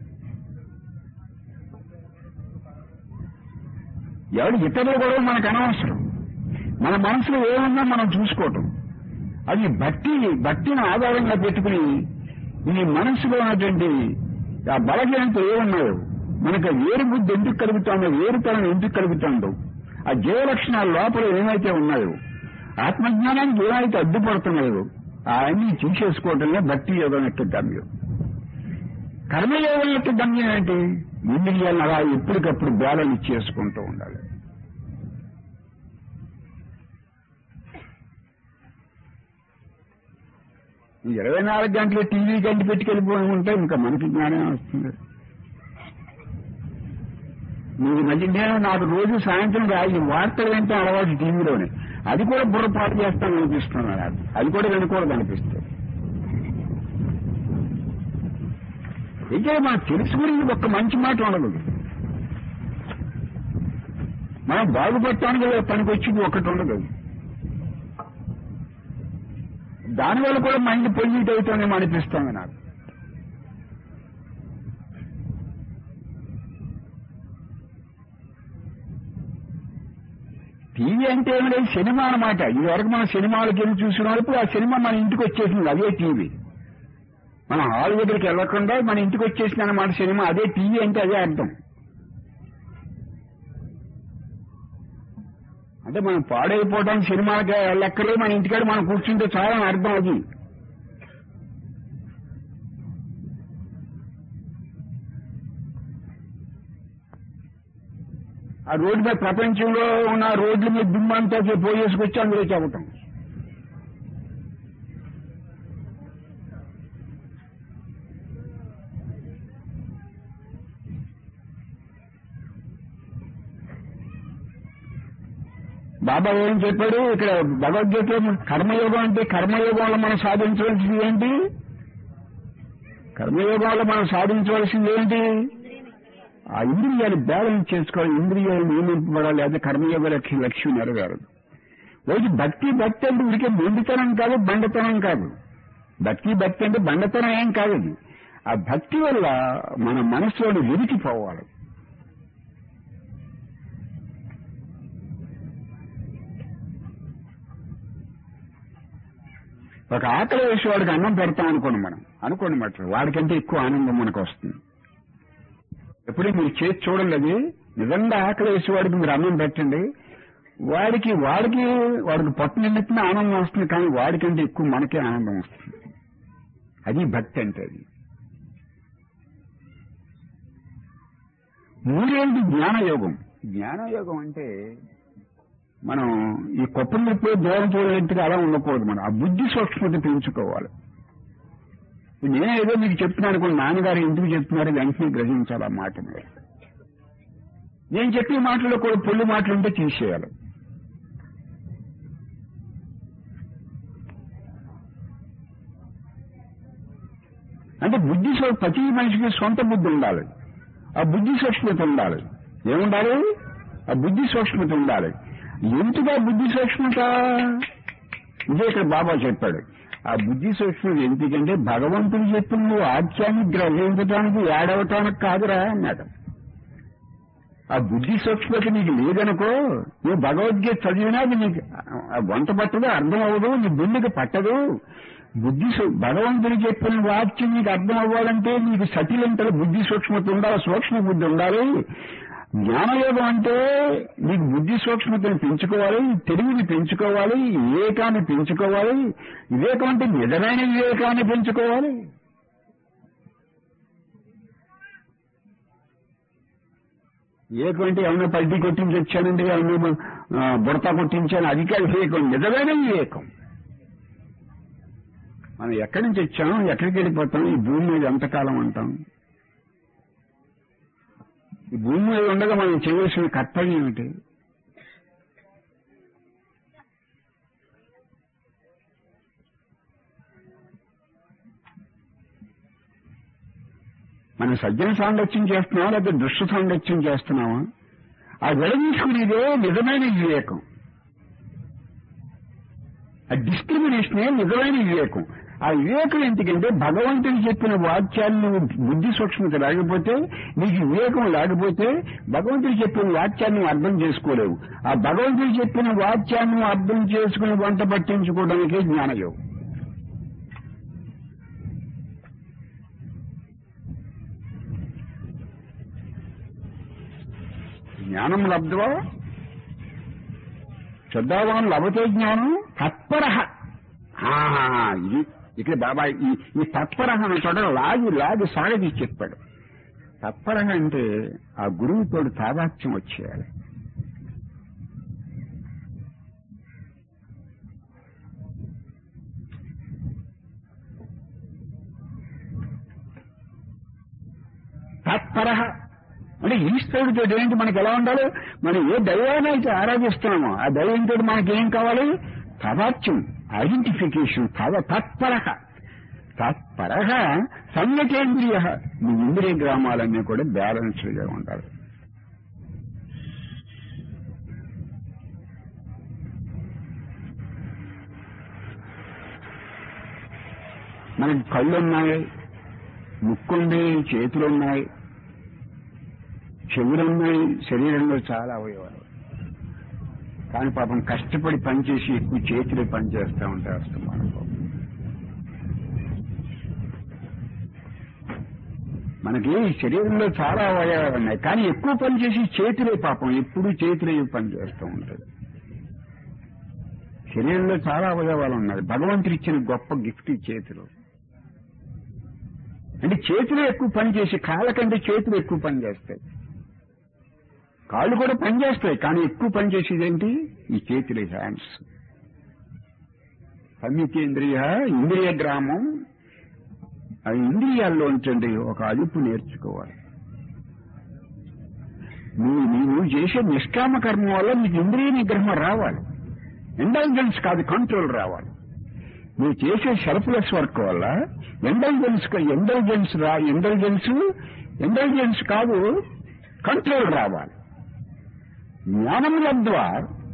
ఎవడు ఇతరులు కూడా మనకు అనవసరం మన మనసులో ఏమన్నా మనం చూసుకోవటం అది భక్తి భక్తిని ఆధారంగా పెట్టుకుని ఈ మనసులో ఉన్నటువంటి ఆ బలహీనత ఏమున్నాయో మనకు ఆ వేరు బుద్ధి ఎందుకు కలుగుతుందో వేరుతనం ఎందుకు కలుగుతుందో ఆ జీవ లక్షణాల లోపల ఏమైతే ఉన్నాయో ఆత్మజ్ఞానానికి ఏమైతే అడ్డుపడుతున్నాయో అవన్నీ తీసేసుకోవటమే భక్తి యోగం యొక్క గమ్యం కర్మయోగం యొక్క గమ్యం ఏంటి ఇంద్రియాలను అలా ఎప్పటికప్పుడు బ్యాలెన్స్ చేసుకుంటూ ఉండాలి ఈ ఇరవై నాలుగు గంటలు టీవీ గంట పెట్టుకెళ్ళిపోయి ఉంటే ఇంకా మనకి జ్ఞానం వస్తుంది నువ్వు మధ్య నేను నాకు రోజు సాయంత్రం రాయి వార్తలు వింటే అలవాటు టీవీలోనే అది కూడా బుర్రపాటు చేస్తాను అనిపిస్తున్నాడు నాకు. అది కూడా వినకూడదు అనిపిస్తుంది అయితే మనకు తెలుసు గురించి ఒక్క మంచి మాట ఉండదు మనం బాగుపడటానికి పనికి వచ్చింది ఒకటి ఉండదు దానివల్ల కూడా మైండ్ పొల్యూట్ అవుతుందేమో అనిపిస్తుంది నాకు టీవీ అంటే ఏమి లేదు సినిమా అనమాట ఇది వరకు మనం సినిమాలకు వెళ్ళి చూసిన వరకు ఆ సినిమా మన ఇంటికి వచ్చేసింది అదే టీవీ మనం హాల్ దగ్గరికి వెళ్ళకుండా మన ఇంటికి వచ్చేసింది అనమాట సినిమా అదే టీవీ అంటే అదే అర్థం అంటే మనం పాడైపోవడానికి సినిమాకి లెక్కలే మన ఇంటికాడ మనం కూర్చుంటే చాలా అని అర్థం అది ఆ రోడ్డు మీద ప్రపంచంలో ఉన్న రోడ్ల మీద దుమ్మంతా పోయేసుకొచ్చి అందులో చెప్పటం బాబా ఏం చెప్పాడు ఇక్కడ భగవద్గీతలో కర్మయోగం అంటే కర్మయోగంలో మనం సాధించవలసింది ఏంటి కర్మయోగంలో మనం సాధించవలసింది ఏంటి ఆ ఇంద్రియాలు బ్యాలెన్స్ చేసుకోవాలి ఇంద్రియాలు నియమింపబడాలి అదే కర్మయోగ లక్ష్యం లక్ష్యం నెరవేరదు రోజు భక్తి భక్తి అంటే ఉడికే మొండితనం కాదు బండతనం కాదు భక్తి భక్తి అంటే బండతనం ఏం కాదు అది ఆ భక్తి వల్ల మన మనసులోని విరిచిపోవాలి ఒక ఆకలి వేసి వాడికి అన్నం పెడతాం అనుకోండి మనం అనుకోండి మాట వాడికంటే ఎక్కువ ఆనందం మనకు వస్తుంది ఎప్పుడు మీరు చేసి చూడలేదు నిజంగా ఆకలి వేసి వాడికి మీరు అన్నం పెట్టండి వాడికి వాడికి వాడికి పట్టు నిండుతున్న ఆనందం వస్తుంది కానీ వాడికంటే ఎక్కువ మనకే ఆనందం వస్తుంది అది భక్తి అంటే అది మూడేంటి జ్ఞానయోగం జ్ఞానయోగం అంటే మనం ఈ కొప్పలు నిప్పు దూరం చూడేట్టుగా అలా ఉండకూడదు మనం ఆ బుద్ధి సూక్ష్మత పెంచుకోవాలి నేను ఏదో మీకు చెప్తున్నాను అనుకోండి నాన్నగారు ఎందుకు చెప్తున్నారు వెంటనే గ్రహించాలి ఆ మాట మీరు నేను చెప్పే మాటల్లో కూడా పొల్లి మాటలు ఉంటే తీసేయాలి అంటే బుద్ధి సూ- ప్రతి మనిషికి సొంత బుద్ధి ఉండాలి ఆ బుద్ధి సూక్ష్మత ఉండాలి ఏముండాలి ఆ బుద్ధి సూక్ష్మత ఉండాలి ఎందుకు ఆ బుద్ధి సూక్ష్మత ఇదే ఇక్కడ బాబా చెప్పాడు ఆ బుద్ధి సూక్ష్మత ఎందుకంటే భగవంతుడు చెప్పిన నువ్వు వాక్యాన్ని గ్రహించడానికి ఏడవటానికి కాదురా అన్నాడు ఆ బుద్ధి సూక్ష్మత నీకు లేదనుకో నువ్వు భగవద్గీత చదివినా అది నీకు ఆ వంట పట్టదు అర్థం అవ్వదు నీ బుద్ధికి పట్టదు బుద్ధి సూ- భగవంతుడు చెప్పిన వాక్యం నీకు అర్థం అవ్వాలంటే నీకు సటిలంతల బుద్ధి సూక్ష్మత ఉండాలి సూక్ష్మ బుద్ధి ఉండాలి జ్ఞానయోగం అంటే నీకు బుద్ధి సూక్ష్మతను పెంచుకోవాలి తెలివిని పెంచుకోవాలి వివేకాన్ని పెంచుకోవాలి వివేకం అంటే నిజమైన వివేకాన్ని పెంచుకోవాలి వివేకం అంటే ఏమన్నా పల్టీ కొట్టించి వచ్చానంటే ఏమన్నా ఆ, బుడత కొట్టించాను అది కాదు వివేకం నిజమైన వివేకం మనం ఎక్కడి నుంచి వచ్చాం ఎక్కడికి వెళ్ళిపోతాం ఈ భూమి మీద ఎంతకాలం ఉంటాం ఈ భూమి మీద ఉండగా మనం చేయవలసిన కర్తవ్యం ఏమిటి మనం సజ్జన సాంగత్యం చేస్తున్నావా లేకపోతే దుష్ట సాంగత్యం చేస్తున్నావా ఆ విడదీసుకునేదే నిజమైన వివేకం ఆ డిస్క్రిమినేషనే నిజమైన వివేకం ఆ వివేకం ఎందుకంటే భగవంతుడు చెప్పిన వాక్యాన్ని నువ్వు బుద్ధి సూక్ష్మత లేకపోతే నీకు వివేకం లేకపోతే భగవంతుడు చెప్పిన వాక్యాన్ని నువ్వు అర్థం చేసుకోలేవు ఆ భగవంతుడు చెప్పిన వాక్యాన్ని నువ్వు అర్థం చేసుకుని వంట పట్టించుకోవడానికే జ్ఞానయోగం జ్ఞానం లబ్ధ్వా శ్రద్ధావాన్ లభతే జ్ఞానం తత్పర ఇది ఇక్కడ బాబాయ్ ఈ ఈ తత్పర అనే చోట లాగి లాగి సాగది చెప్పాడు తత్పర అంటే ఆ గురువుతో తాదాత్యం వచ్చేయాలి తత్పర అంటే ఈశ్వరుడితో ఏంటి మనకి ఎలా ఉండాలి మనం ఏ దైవాన్ని అయితే ఆరాధిస్తున్నామో ఆ దైవంతో మనకి ఏం కావాలి తదాత్యం ఐడెంటిఫికేషన్ తద తత్పర తత్పర సంయకేంద్రియ మీ ఇంద్రియ గ్రామాలన్నీ కూడా బ్యాలెన్స్డ్గా ఉండాలి మనకి కళ్ళున్నాయి ముక్కుంది చేతులున్నాయి చెవులున్నాయి శరీరంలో చాలా అవయవాలు కానీ పాపం కష్టపడి పనిచేసి ఎక్కువ చేతులు పని చేస్తూ ఉంటారు అస్తమానం పాపం. మనకి శరీరంలో చాలా అవయవాలు ఉన్నాయి కానీ ఎక్కువ పని చేసి చేతులే పాపం ఎప్పుడు చేతులే పని చేస్తూ ఉంటాడు శరీరంలో చాలా అవయవాలు ఉన్నాయి భగవంతుడు ఇచ్చిన గొప్ప గిఫ్ట్ ఈ చేతులు అంటే చేతులు ఎక్కువ పని చేసి కాళ్ళ కంటే చేతులు ఎక్కువ పని చేస్తాయి కాళ్ళు కూడా పని చేస్తాయి కానీ ఎక్కువ పని చేసేది ఏంటి ఈ చేతుల హ్యాండ్స్ సంయుతేంద్రియ ఇంద్రియ గ్రామం ఆ ఇంద్రియాల్లో ఉంటుంది ఒక అదుపు నేర్చుకోవాలి నువ్వు నువ్వు చేసే నిష్కామ కర్మ వల్ల నీకు ఇంద్రియ నిగ్రహం రావాలి ఇంటెలిజెన్స్ కాదు కంట్రోల్ రావాలి నువ్వు చేసే సెల్ఫ్లెస్ వర్క్ వల్ల ఇంటెలిజెన్స్ ఇంటెలిజెన్స్ రా ఇంటెలిజెన్స్ ఇంటెలిజెన్స్ కాదు కంట్రోల్ రావాలి జ్ఞానం లబ్ధ్వా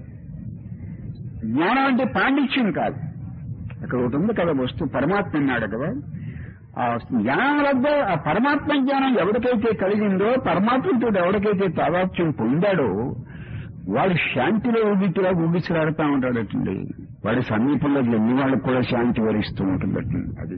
జ్ఞానం అంటే పాండిత్యం కాదు అక్కడ ఒకటి ఉంది కదా వస్తువు పరమాత్మ అన్నాడు కదా ఆ జ్ఞానం లబ్ధ ఆ పరమాత్మ జ్ఞానం ఎవరికైతే కలిగిందో పరమాత్మతో ఎవరికైతే తాదాత్యం పొందాడో వాడు శాంతిలో ఊగితిలా ఊగిసిరాడుతూ ఉంటాడటండి వాడి సమీపంలో ఎన్ని వాళ్ళకు కూడా శాంతి వరిస్తూ ఉంటుందటండి అది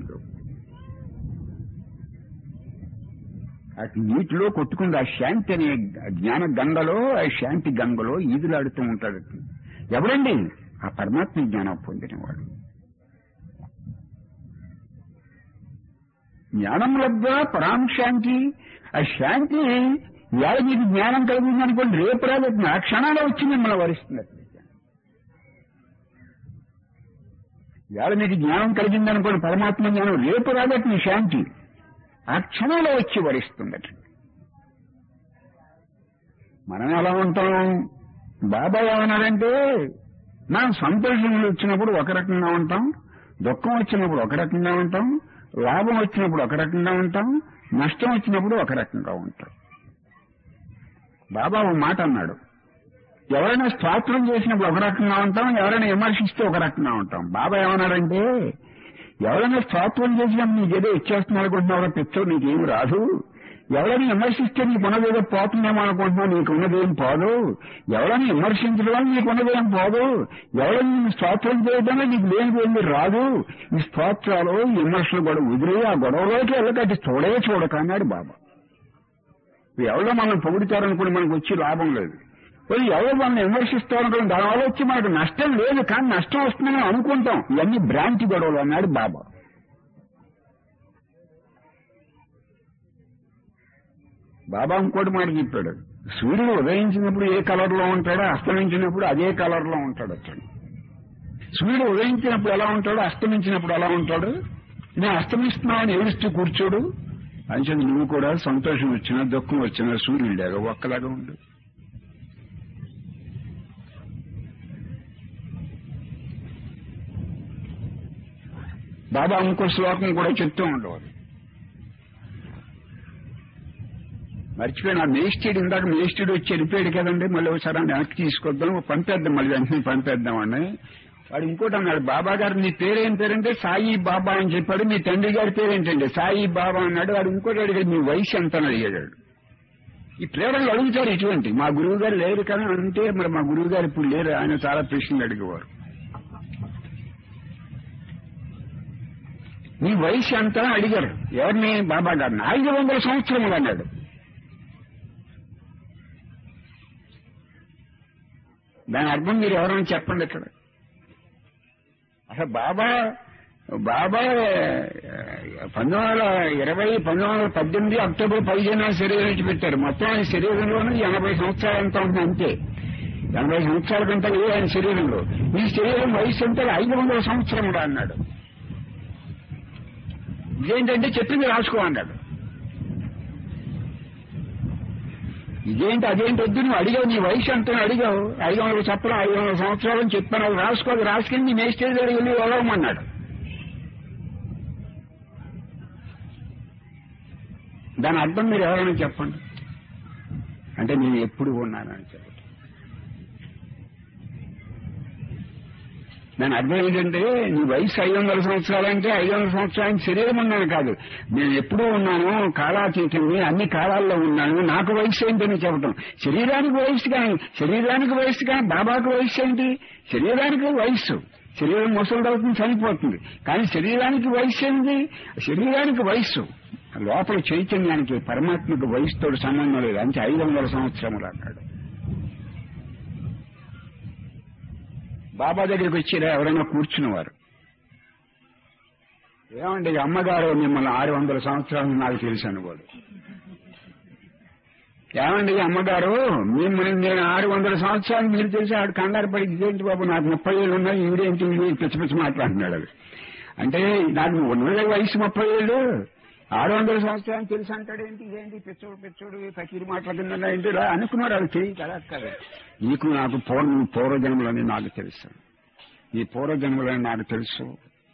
అటు నీటిలో కొట్టుకుంది ఆ శాంతి అనే జ్ఞాన గంగలో ఆ శాంతి గంగలో ఈదులాడుతూ ఉంటాడు ఎవడండి ఆ పరమాత్మ జ్ఞానం పొందినవాడు జ్ఞానం లబ్ధ పరాం శాంతి ఆ శాంతి ఇవాళ మీకు జ్ఞానం కలిగింది అనుకోండి రేపు రాదు ఆ క్షణాలే వచ్చి మిమ్మల్ని వరిస్తుంది ఇవాళ మీకు జ్ఞానం కలిగింది అనుకోండి పరమాత్మ జ్ఞానం రేపు రాదట మీ శాంతి ఆ క్షణంలో వచ్చి వరిస్తుందట మనం ఎలా ఉంటాం బాబా ఏమన్నాడంటే మనం సంతోషం వచ్చినప్పుడు ఒక రకంగా ఉంటాం దుఃఖం వచ్చినప్పుడు ఒక రకంగా ఉంటాం లాభం వచ్చినప్పుడు ఒక రకంగా ఉంటాం నష్టం వచ్చినప్పుడు ఒక రకంగా ఉంటాం బాబా ఒక మాట అన్నాడు ఎవరైనా స్తోత్రం చేసినప్పుడు ఒక రకంగా ఉంటాం ఎవరైనా విమర్శిస్తే ఒక రకంగా ఉంటాం బాబా ఏమన్నాడంటే ఎవరైనా స్తోత్రం చేసినప్పుడు నీకు ఏదో ఇచ్చేస్తున్నా అనుకుంటున్నావు పిచ్చో నీకేమి రాదు ఎవరైనా విమర్శిస్తే నీకు ఉన్నదేదో పోతుందేమో అనుకుంటున్నావు నీకు ఉన్నదేం పోదు ఎవరైనా విమర్శించడం వల్ల నీకు ఉన్నదేం పోదు ఎవరైనా నేను స్తోత్రం చేయడంలో నీకు లేనిది ఏంది రాదు ఈ స్తోత్రాలు ఈ విమర్శలు కూడా వదిలి ఆ గొడవలోకి వెళ్ళకట్టి చూడే చూడక అన్నాడు బాబా ఇప్పుడు ఎవరో మనం పొగుడుతారనుకుని మనకు వచ్చి లాభం లేదు పోయి ఎవరో మనం విమర్శిస్తారనుకుని దానివల్ల వచ్చి మనకు నష్టం లేదు కానీ నష్టం వస్తుందని అనుకుంటాం ఇవన్నీ భ్రాంతి గొడవలు అన్నాడు బాబా బాబా ఇంకోటి మాట చెప్పాడు సూర్యుడు ఉదయించినప్పుడు ఏ కలర్ లో ఉంటాడో అస్తమించినప్పుడు అదే కలర్ లో ఉంటాడు అతను సూర్యుడు ఉదయించినప్పుడు ఎలా ఉంటాడు అస్తమించినప్పుడు ఎలా ఉంటాడు నేను అస్తమిస్తున్నావని ఏడుస్తూ కూర్చోడు అంచేది నువ్వు కూడా సంతోషం వచ్చినా దుఃఖం వచ్చినా సూర్యుడిలాగా ఒక్కలాగా ఉండు బాబా ఇంకో శ్లోకం కూడా చెప్తూ ఉండేవారు మర్చిపోయిన ఆ మేస్టేడ్ ఇందాక మేస్టేడ్ వచ్చి వెళ్ళిపోయాడు కదండి మళ్ళీ ఒకసారి ఆయన వెనక్కి తీసుకొద్దాం పంపేద్దాం మళ్ళీ వెంటనే పంపేద్దామండి వాడు ఇంకోటి అన్నాడు బాబా గారు మీ పేరేం పేరంటే సాయి బాబా అని చెప్పాడు మీ తండ్రి గారి పేరేంటండి సాయి బాబా అన్నాడు వాడు ఇంకోటి అడిగాడు మీ వయసు ఎంత అని అడిగాడు ఈ ప్రేరణలు అడుగుతారు ఇటువంటి మా గురువు గారు లేరు కానీ అంటే మరి మా గురువు గారు ఇప్పుడు లేరు ఆయన చాలా ప్రశ్నలు అడిగేవారు మీ వయసు ఎంత అని అడిగారు ఎవరిని బాబా గారిని ఐదు వందల సంవత్సరములు అన్నాడు దాని అర్థం మీరు ఎవరైనా చెప్పండి ఇక్కడ అసలు బాబా బాబా పంతొమ్మిది వందల ఇరవై పంతొమ్మిది వందల పద్దెనిమిది అక్టోబర్ పదిహేను శరీరం విడిచిపెట్టారు మొత్తం ఆయన శరీరంలోనే ఎనభై సంవత్సరాలు ఎంత ఉంటుంది అంతే ఎనభై సంవత్సరాల కంటే లేదు ఆయన శరీరంలో ఈ శరీరం వయసు అంటే ఐదు వందల సంవత్సరముడు అన్నాడు ఇదేంటంటే చెప్పింది రాసుకో అన్నాడు ఇదేంటి అదేంటి వద్దు నువ్వు అడిగావు నీ వయసు ఎంత అడిగావు ఐదు వందల చెప్పడం ఐదు వందల సంవత్సరాలు చెప్పాను అది రాసుకో అది రాసుకెళ్ళి నీ మేస్టేజ్ దగ్గర వెళ్ళి వెళ్ళమన్నాడు దాని అర్థం మీరు ఎవరైనా చెప్పండి అంటే నేను ఎప్పుడు ఉన్నానని చెప్పండి దాని అర్థం ఏంటంటే నీ వయసు ఐదు వందల సంవత్సరాలంటే ఐదు వందల సంవత్సరానికి శరీరం ఉన్నాను కాదు నేను ఎప్పుడూ ఉన్నాను కాలాతీతంని అన్ని కాలాల్లో ఉన్నాను నాకు వయసు ఏంటని చెప్పటం శరీరానికి వయసు కానీ శరీరానికి వయసు కానీ బాబాకు వయసు ఏంటి శరీరానికి వయస్సు శరీరం ముసలిదవుతుంది చనిపోతుంది కానీ శరీరానికి వయసు ఏంటి శరీరానికి వయస్సు లోపల చైతన్యానికి పరమాత్మకు వయసుతో సంబంధం లేదు అంటే ఐదు వందల సంవత్సరములు అన్నాడు బాబా దగ్గరికి వచ్చిరా ఎవరైనా కూర్చున్నవారు ఏమండి అమ్మగారు మిమ్మల్ని ఆరు వందల సంవత్సరాలు నాకు తెలుసు అనుకోడు ఏమండి అమ్మగారు మిమ్మల్ని నేను ఆరు వందల సంవత్సరాలు మీరు తెలిసి ఆడు కంగారు పడి ఇదేంటి బాబు నాకు ముప్పై ఏళ్ళు ఉన్నాయి ఈవిడేంటి ఈవిడ పిచ్చి పిచ్చి మాట్లాడుతున్నాడు అది అంటే నాకు ఉన్నదే వయసు ముప్పై ఏళ్ళు ఆరు వందల సంవత్సరాలు తెలుసు అంటాడేంటి ఇదేంటి పిచ్చోడు పిచ్చోడు ఫకీరు మాట్లాడుతున్నా ఏంటి ఇలా అనుకున్నారు అది తెలియదు కదా కదా నీకు నాకు పూర్వ పూర్వజన్మలని నాకు తెలుసు ఈ పూర్వజన్మలని నాకు తెలుసు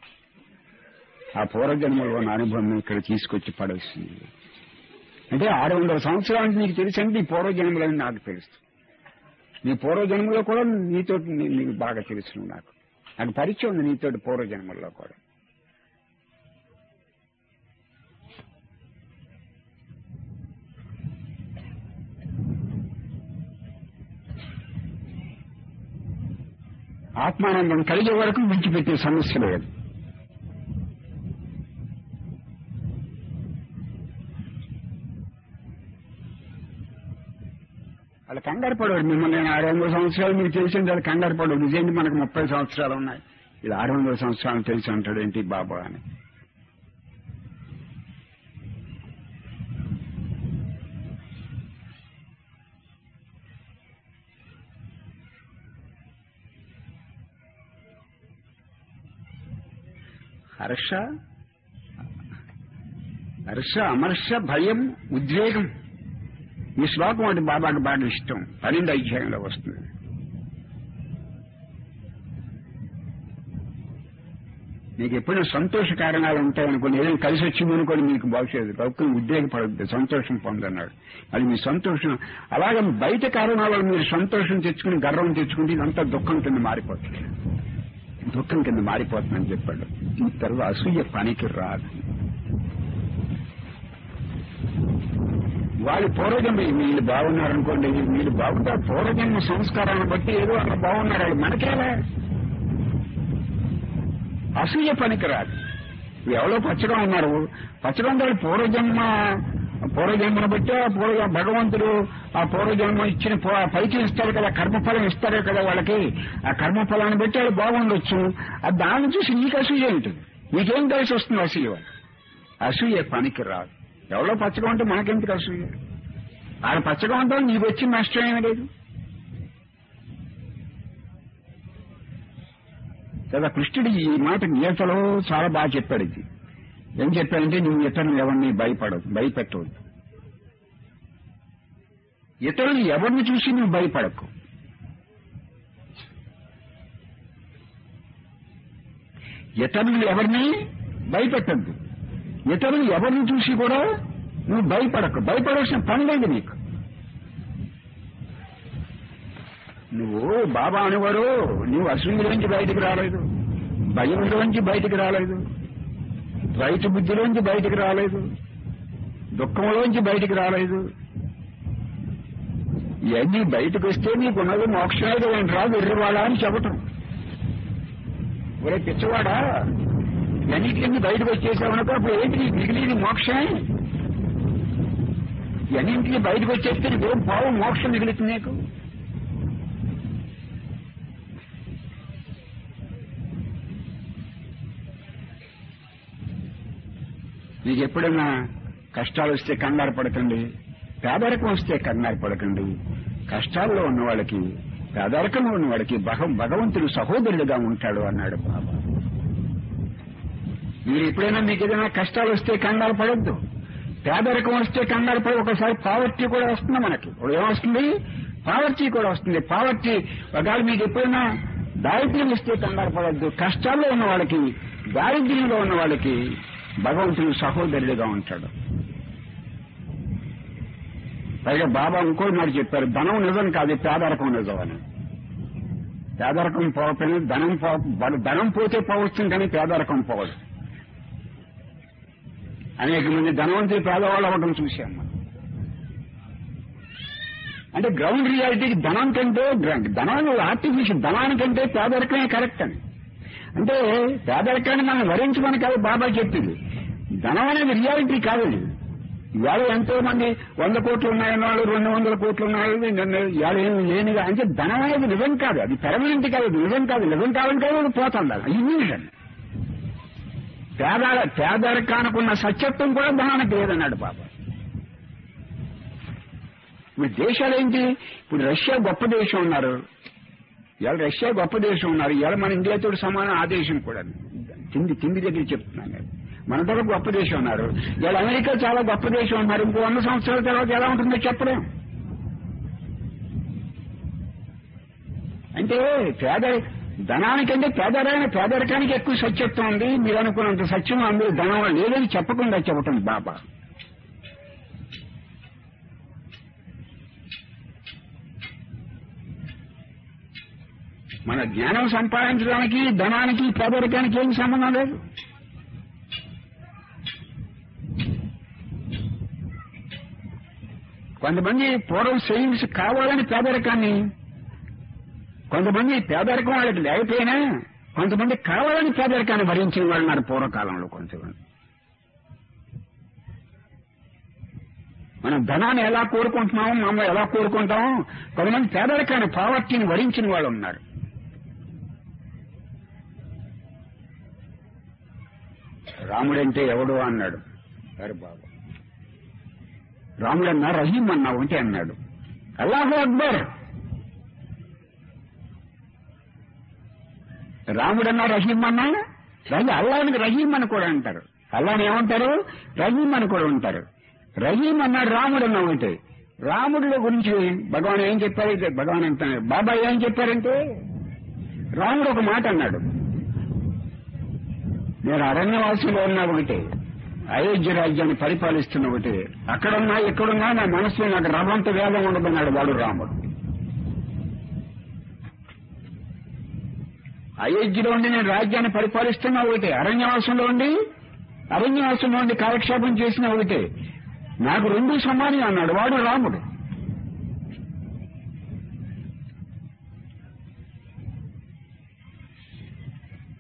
ఆ పూర్వజన్మలో నా అనుభవం ఇక్కడ తీసుకొచ్చి పడేస్తుంది అంటే ఆరు వందల సంవత్సరానికి నీకు తెలుసు అంటే ఈ పూర్వజన్మలని నాకు తెలుసు నీ పూర్వజన్మలో కూడా నీతో నీకు బాగా తెలుసు నాకు నాకు పరిచయం ఉంది నీతో పూర్వజన్మల్లో కూడా ఆత్మానందం కలిగే వరకు విడిచిపెట్టే సమస్య లేదు వాళ్ళు కంగారు పడవారు మిమ్మల్ని నేను ఆరు వందల సంవత్సరాలు మీకు తెలిసింది వాళ్ళు కంగారు పడవు నిజంగా మనకు ముప్పై సంవత్సరాలు ఉన్నాయి ఇది ఆరు వందల సంవత్సరాలు తెలిసి అంటాడు ఏంటి బాబా అని హర్ష హర్ష అమర్ష భయం ఉద్వేగం ఈ శ్లోకం ఒకటి బాబాకి బాగా ఇష్టం పన్నెండు అధ్యాయంలో వస్తుంది మీకు ఎప్పుడైనా సంతోష కారణాలు ఉంటాయనుకోండి ఏదైనా కలిసి వచ్చింది అనుకోండి మీకు భవిష్యత్తు గౌకం ఉద్రేకపడద్దు సంతోషం పొందన్నాడు అది మీ సంతోషం అలాగే బయట కారణాల వల్ల మీరు సంతోషం తెచ్చుకుని గర్వం తెచ్చుకుంటే ఇదంతా దుఃఖం కింద మారిపోతుంది దుఃఖం కింద మారిపోతుందని చెప్పాడు ఈ తర్వాత అసూయ పనికి రాదు వాళ్ళు పూర్వజన్మ వీళ్ళు బాగున్నారు అనుకోండి వీళ్ళు బాగుంటారు పూర్వజన్మ సంస్కారాన్ని బట్టి ఏదో అలా బాగున్నారు వాళ్ళు మనకేలా అసూయ పనికి రాదు ఎవరో పచ్చగా ఉన్నారు పచ్చడం వాళ్ళు పూర్వజన్మ పూర్వజన్మను బట్టి ఆ పూర్వ భగవంతుడు ఆ పూర్వజన్మ ఇచ్చిన ప- ఫలితం ఇస్తారు కదా కర్మఫలం ఇస్తారు కదా వాళ్ళకి ఆ కర్మఫలాన్ని బట్టి వాళ్ళు బాగుండొచ్చు ఆ దాన్ని చూసి నీకు అసూయ ఉంటుంది నీకేం కలిసి వస్తుంది అసూయ అసూయ పనికి రాదు ఎవరో పచ్చగా ఉంటే మనకెందుకు అసూయ ఆడ పచ్చగా ఉంటాం నీకు వచ్చిన నష్టం ఏమీ లేదు కదా కృష్ణుడు ఈ మాట గీతలో చాలా బాగా చెప్పాడు ఇది ఏం చెప్పాడంటే నువ్వు ఇతరులు ఎవరిని భయపడవు భయపెట్టవద్దు ఇతరులు ఎవరిని చూసి నువ్వు భయపడకు ఇతరులు ఎవరిని భయపెట్టద్దు ఇతరులు ఎవరిని చూసి కూడా నువ్వు భయపడకు భయపడాల్సిన పని లేదు నీకు నువ్వు బాబా అనేవారు నువ్వు అసూయలోంచి బయటికి రాలేదు భయంలోంచి బయటికి రాలేదు ద్వైత బుద్ధిలోంచి బయటికి రాలేదు దుఃఖంలోంచి బయటికి రాలేదు ఇవన్నీ బయటకు వస్తే నీకున్నది మోక్షాయుడు అని రాదు ఎర్రవాడా అని చెప్పటం ఒరే పిచ్చవాడా ఇవన్నిటికన్నీ బయటకు వచ్చేసావనుకో అప్పుడు ఏంటి నీకు మిగిలిన మోక్షమే ఇవన్నింటికి బయటకు వచ్చేస్తే నీకేం పావు మోక్షం మిగులుతుంది నీకు మీకు ఎప్పుడైనా కష్టాలు వస్తే కంగారు పడకండి పేదరికం వస్తే కంగారు పడకండి కష్టాల్లో ఉన్న వాళ్ళకి పేదరికంలో ఉన్న వాడికి భగ భగవంతుడు సహోదరుడుగా ఉంటాడు అన్నాడు బాబా మీరు ఎప్పుడైనా మీకు ఏదైనా కష్టాలు వస్తే కంగారు పడద్దు పేదరికం వస్తే కంగారు పడి ఒకసారి పావర్టీ కూడా వస్తుంది మనకి ఇప్పుడు ఏమొస్తుంది పావర్టీ కూడా వస్తుంది పావర్టీ ఒకవేళ మీకు ఎప్పుడైనా దారిద్ర్యం ఇస్తే కంగారు పడద్దు కష్టాల్లో ఉన్న వాళ్ళకి దారిద్ర్యంలో ఉన్న వాళ్ళకి భగవంతుడు సహోదరుడిగా ఉంటాడు పైగా బాబా ఇంకో మాట చెప్పారు ధనం నిజం కాదు పేదరికం నిజం అని పేదరికం పోకపోయినా ధనం పో ధనం పోతే పోవచ్చు కానీ పేదరికం పోవదు అనేక మంది ధనవంతులు పేదవాళ్ళు అవ్వడం చూశాం మనం అంటే గ్రౌండ్ రియాలిటీకి ధనం కంటే గ్ర- ధనాన్ని ఆర్టిఫిషియల్ ధనానికంటే పేదరికమే కరెక్ట్ అని అంటే పేదరికాన్ని మనం వరించమని కాదు బాబా చెప్పింది ధనం అనేది రియాలిటీ కాదు ఇది. ఇవాళ ఎంతో మంది వంద కోట్లు ఉన్నాయన్న వాళ్ళు రెండు వందల కోట్లు ఉన్నాయి నిన్న ఇవాళ ఏమి లేనిగా అంటే ధనం అనేది నిజం కాదు అది పెర్మనెంట్ కాదు అది నిజం కాదు నిజం కావాలంటే అది పోతుంది అది ఇల్యూషన్ పేద పేదరికానికి ఉన్న సత్యత్వం కూడా ధనానికి లేదన్నాడు బాబా ఇప్పుడు దేశాలు ఏంటి ఇప్పుడు రష్యా గొప్ప దేశం ఉన్నారు ఇవాళ రష్యా గొప్ప దేశం ఉన్నారు ఇవాళ మన ఇండియాతో సమానం ఆ దేశం కూడా తిండి తిండి దగ్గర చెప్తున్నాను నేను మన దగ్గర గొప్ప దేశం ఉన్నారు ఇవాళ అమెరికా చాలా గొప్ప దేశం ఉన్నారు ఇంకో వంద సంవత్సరాల తర్వాత ఎలా ఉంటుందో చెప్పలేం అంటే పేద ధనానికంటే పేదరైన పేదరికానికి ఎక్కువ సత్యత్వం ఉంది మీరు అనుకున్నంత సత్యం అందరూ ధనం లేదని చెప్పకుండా చెప్పటం బాబా మన జ్ఞానం సంపాదించడానికి ధనానికి పేదరికానికి ఏం సంబంధం లేదు కొంతమంది పూర్వం సేవింగ్స్ కావాలని పేదరికాన్ని కొంతమంది పేదరికం వాళ్ళకి లేకపోయినా కొంతమంది కావాలని పేదరికాన్ని భరించిన వాళ్ళు ఉన్నారు పూర్వకాలంలో కొంతమంది మనం ధనాన్ని ఎలా కోరుకుంటున్నాం మనం ఎలా కోరుకుంటాం కొంతమంది పేదరికాన్ని పావర్టీని వరించిన వాళ్ళు ఉన్నారు రాముడంటే ఎవడు అన్నాడు అరే బాబా రాముడన్నా రహీం అన్నా ఉంటే అన్నాడు అల్లాహు అక్బర్ రాముడన్నా రహీం అన్నా రహీ అల్లానికి రహీం అని కూడా అంటారు అల్లాని ఏమంటారు రహీం అని కూడా ఉంటారు రహీం అన్నాడు రాముడు అన్నా ఒకటే రాముడిలో గురించి భగవాన్ ఏం చెప్పారు ఇది భగవాన్ అంటున్నారు బాబా ఏం చెప్పారంటే రాముడు ఒక మాట అన్నాడు నేను అరణ్యవాసంలో ఉన్నా ఒకటే అయోధ్య రాజ్యాన్ని పరిపాలిస్తున్న ఒకటి అక్కడున్నా ఎక్కడున్నా నా మనసులో నాకు రవంత వేదం ఉండదన్నాడు వాడు రాముడు అయోధ్యలో ఉండి నేను రాజ్యాన్ని పరిపాలిస్తున్నా ఒకటే అరణ్యవాసంలో ఉండి అరణ్యవాసంలో ఉండి కాలక్షేపం చేసిన ఒకటే నాకు రెండు సమానం అన్నాడు వాడు రాముడు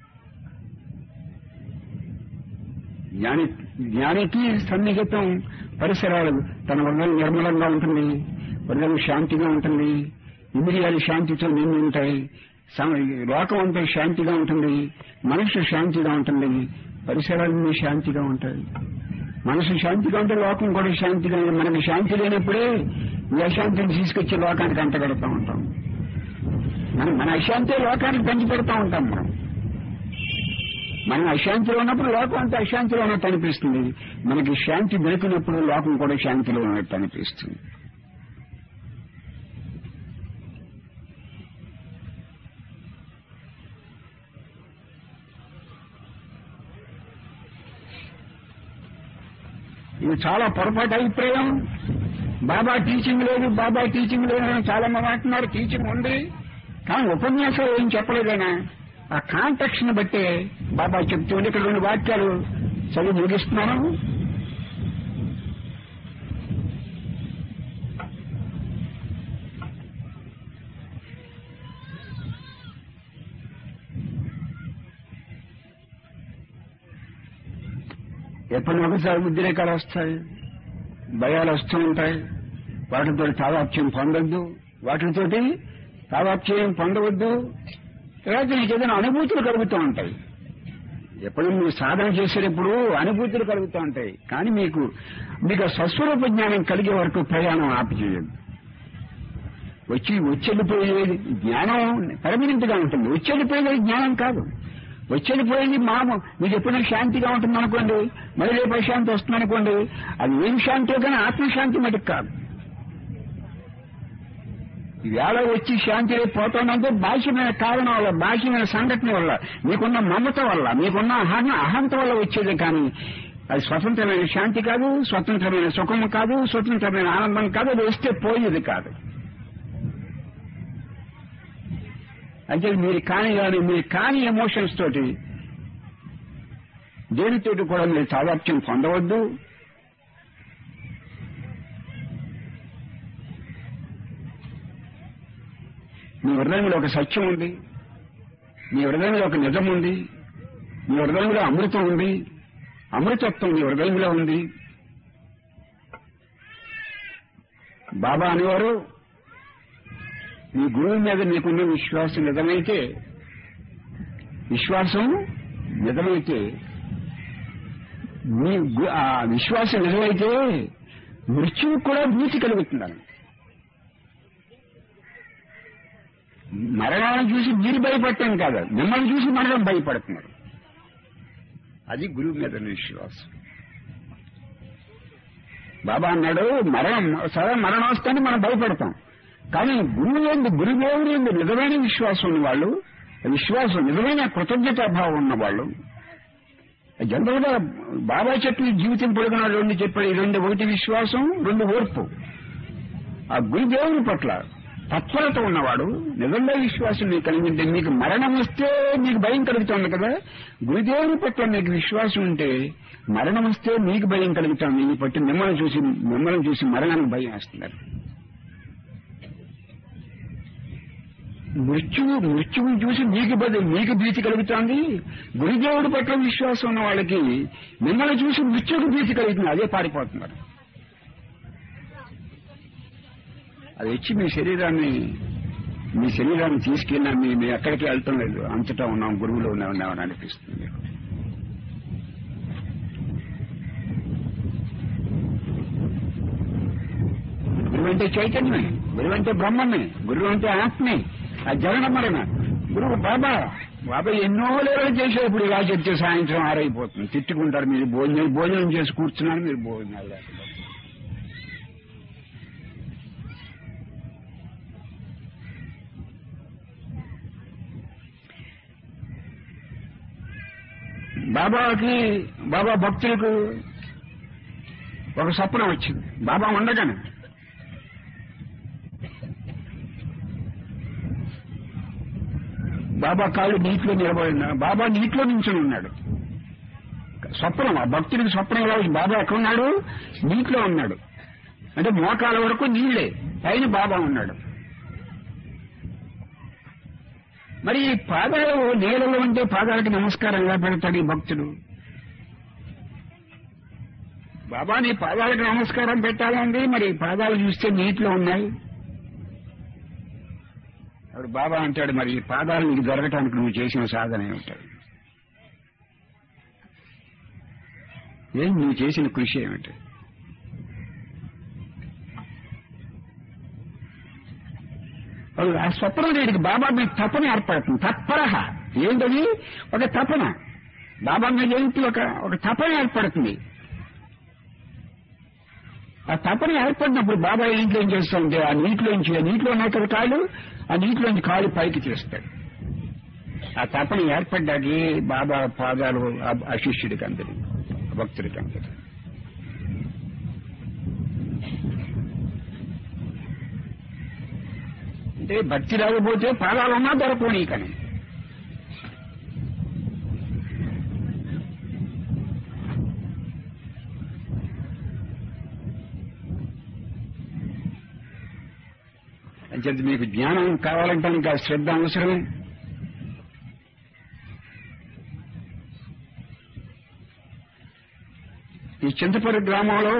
జ్ఞాని జ్ఞానికి సన్నిహితం పరిసరాలు తన హృదయం నిర్మలంగా ఉంటుంది హృదయం శాంతిగా ఉంటుంది ఇంద్రియాలు శాంతితో నిండి ఉంటాయి సమ- లోకం అంతా శాంతిగా ఉంటుంది మనసు శాంతిగా ఉంటుంది పరిసరాలన్నీ శాంతిగా ఉంటాయి మనసు శాంతిగా ఉంటే లోకం కూడా శాంతిగా ఉంది. మనకి శాంతి లేనప్పుడే ఈ అశాంతిని తీసుకొచ్చి లోకానికి అంటగడుతూ ఉంటాం మనం మన అశాంతే లోకానికి పంచిపెడతా ఉంటాం మనం మనం అశాంతిలో ఉన్నప్పుడు లోకం అంతా అశాంతిలో ఉన్నట్టు అనిపిస్తుంది మనకి శాంతి దొరికినప్పుడు లోకం కూడా శాంతిలో ఉన్నట్టు అనిపిస్తుంది ఇది చాలా పొరపాటు అభిప్రాయం బాబా టీచింగ్ లేదు బాబా టీచింగ్ లేదు అని చాలా మంది అంటున్నారు టీచింగ్ ఉంది కానీ ఉపన్యాసాలు ఏం చెప్పలేదైనా ఆ కాంటెక్స్ ని బట్టే బాబా చెప్తూ ఉండి ఇక్కడ రెండు వాక్యాలు చదివి ముగిస్తున్నాను ఎప్పటి ఒకసారి ఉద్రేకాలు వస్తాయి భయాలు వస్తూ ఉంటాయి వాటితో తాదాప్యం పొందొద్దు వాటితోటి తాదాప్యం పొందవద్దు తర్వాత నీకు ఏదైనా అనుభూతులు కలుగుతూ ఉంటాయి ఎప్పుడు మీరు సాధన చేసేటప్పుడు అనుభూతులు కలుగుతూ ఉంటాయి కానీ మీకు మీకు ఆ స్వస్వరూప జ్ఞానం కలిగే వరకు ప్రయాణం ఆపిచేయదు వచ్చి వచ్చేళ్ళిపోయేది జ్ఞానం పర్మనెంట్ గా ఉంటుంది వచ్చేళ్ళిపోయేది జ్ఞానం కాదు వచ్చేళ్ళిపోయేది మాము మీకు ఎప్పుడైనా శాంతిగా ఉంటుంది అనుకోండి మళ్ళీ రేపు అశాంతి వస్తుంది అనుకోండి అది ఏం శాంతి కానీ ఆత్మశాంతి మటుకు కాదు వేళ వచ్చి శాంతి రేపు పోతుందంటే బాహ్యమైన కారణం వల్ల బాహ్యమైన సంఘటన వల్ల మీకున్న మమత వల్ల మీకున్న అహం అహంత వల్ల వచ్చేది కానీ అది స్వతంత్రమైన శాంతి కాదు స్వతంత్రమైన సుఖం కాదు స్వతంత్రమైన ఆనందం కాదు అది వస్తే పోయేది కాదు అంటే మీరు కాని కానీ మీరు కాని ఎమోషన్స్ తోటి దేనితోటి కూడా మీరు తాదాప్యం పొందవద్దు మీ హృదయంలో ఒక సత్యం ఉంది మీ హృదయంలో ఒక నిజం ఉంది మీ హృదయంలో అమృతం ఉంది అమృతత్వం మీ హృదయంలో ఉంది బాబా అనేవారు మీ గురువు మీద మీకున్న విశ్వాసం నిజమైతే విశ్వాసం నిజమైతే మీ గు- ఆ విశ్వాసం నిజమైతే మృత్యువు కూడా భీతి కలుగుతుందని మరణాన్ని చూసి మీరు భయపడటం కాదు మిమ్మల్ని చూసి మరణం భయపడుతున్నారు అది గురువు మీద ఉన్న విశ్వాసం బాబా అన్నాడు మరణం సరే మరణం వస్తేనే మనం భయపడతాం కానీ గురువు ఏంది గురుదేవుడు ఏంది నిజమైన విశ్వాసం ఉన్నవాళ్ళు విశ్వాసం నిజమైన కృతజ్ఞతాభావం ఉన్నవాళ్ళు జనరల్ గా బాబా చెప్పి జీవితం పొడిగిన రెండు చెప్పాడు ఈ రెండు ఒకటి విశ్వాసం రెండు ఓర్పు ఆ గురుదేవుని పట్ల తత్పరత ఉన్నవాడు నిజంగా విశ్వాసం నీకు కలిగింటే మీకు మరణం వస్తే మీకు భయం కలుగుతుంది కదా గురుదేవుని పట్ల మీకు విశ్వాసం ఉంటే మరణం వస్తే మీకు భయం కలుగుతుంది ఈ పట్టి మిమ్మల్ని చూసి మిమ్మల్ని చూసి మరణానికి భయం వేస్తున్నారు మృత్యువు మృత్యువుని చూసి మీకు బది మీకు భీతి కలుగుతోంది గురుదేవుడి పట్ల విశ్వాసం ఉన్న వాళ్ళకి మిమ్మల్ని చూసి మృత్యువుకి భీతి కలుగుతుంది అదే పారిపోతున్నారు అది వచ్చి మీ శరీరాన్ని మీ శరీరాన్ని తీసుకెళ్ళినా మీ మీ ఎక్కడికి వెళ్తాం లేదు అంతటా ఉన్నాం గురువులో ఉన్నాం ఉన్నామని అనిపిస్తుంది మీకు గురువు అంటే చైతన్యమే గురువు అంటే బ్రహ్మమే గురువు అంటే ఆత్మే ఆ జగన మరణ గురువు బాబా బాబా ఎన్నో లేవలు చేసేప్పుడు ఇలా చెప్తే సాయంత్రం ఆరైపోతుంది తిట్టుకుంటారు మీరు భోజనం భోజనం చేసి కూర్చున్నారు మీరు భోజనాలు లేకుండా బాబాకి బాబా భక్తులకు ఒక స్వప్నం వచ్చింది బాబా ఉండగానే బాబా కాళ్ళు నీటిలో నిలబడిన బాబా నీటిలో నించుని ఉన్నాడు స్వప్నం ఆ భక్తుడికి స్వప్నం ఎలా వచ్చింది? బాబా ఎక్కడున్నాడు నీటిలో ఉన్నాడు అంటే మోకాల వరకు నీళ్లే పైన బాబా ఉన్నాడు మరి ఈ పాదాలు నీళ్ళలో ఉంటే పాదాలకి నమస్కారం ఎలా పెడతాడు ఈ భక్తుడు బాబా నీ పాదాలకు నమస్కారం పెట్టాలండి మరి ఈ పాదాలు చూస్తే నీటిలో ఉన్నాయి అప్పుడు బాబా అంటాడు మరి ఈ పాదాలు నీకు దొరకటానికి నువ్వు చేసిన సాధన ఏమిటాడు ఏం నువ్వు చేసిన కృషి ఏమిటి అప్పుడు ఆ స్వప్నం లేడికి బాబా మీద తపన ఏర్పడుతుంది తత్పరహ ఏంటది ఒక తపన బాబా మీద ఏంటి ఒక ఒక తపన ఏర్పడుతుంది ఆ తపన ఏర్పడినప్పుడు బాబా ఇంట్లో ఏం చేస్తాడంటే ఆ నీటిలోంచి ఆ నీటిలో ఉన్నాయి కదా కాళ్ళు ఆ నీటిలోంచి కాళ్ళు పైకి తీస్తాడు ఆ తపన ఏర్పడ్డాకి బాబా పాదాలు ఆ- ఆ శిష్యుడికి అందరి భక్తుడికి అందరి అంటే భక్తి రాకపోతే పాదాలున్నా దొరకవు నీకని అంచేత మీకు జ్ఞానం కావాలంటే ఇంకా శ్రద్ధ అవసరమే ఈ చింతపల్లి గ్రామంలో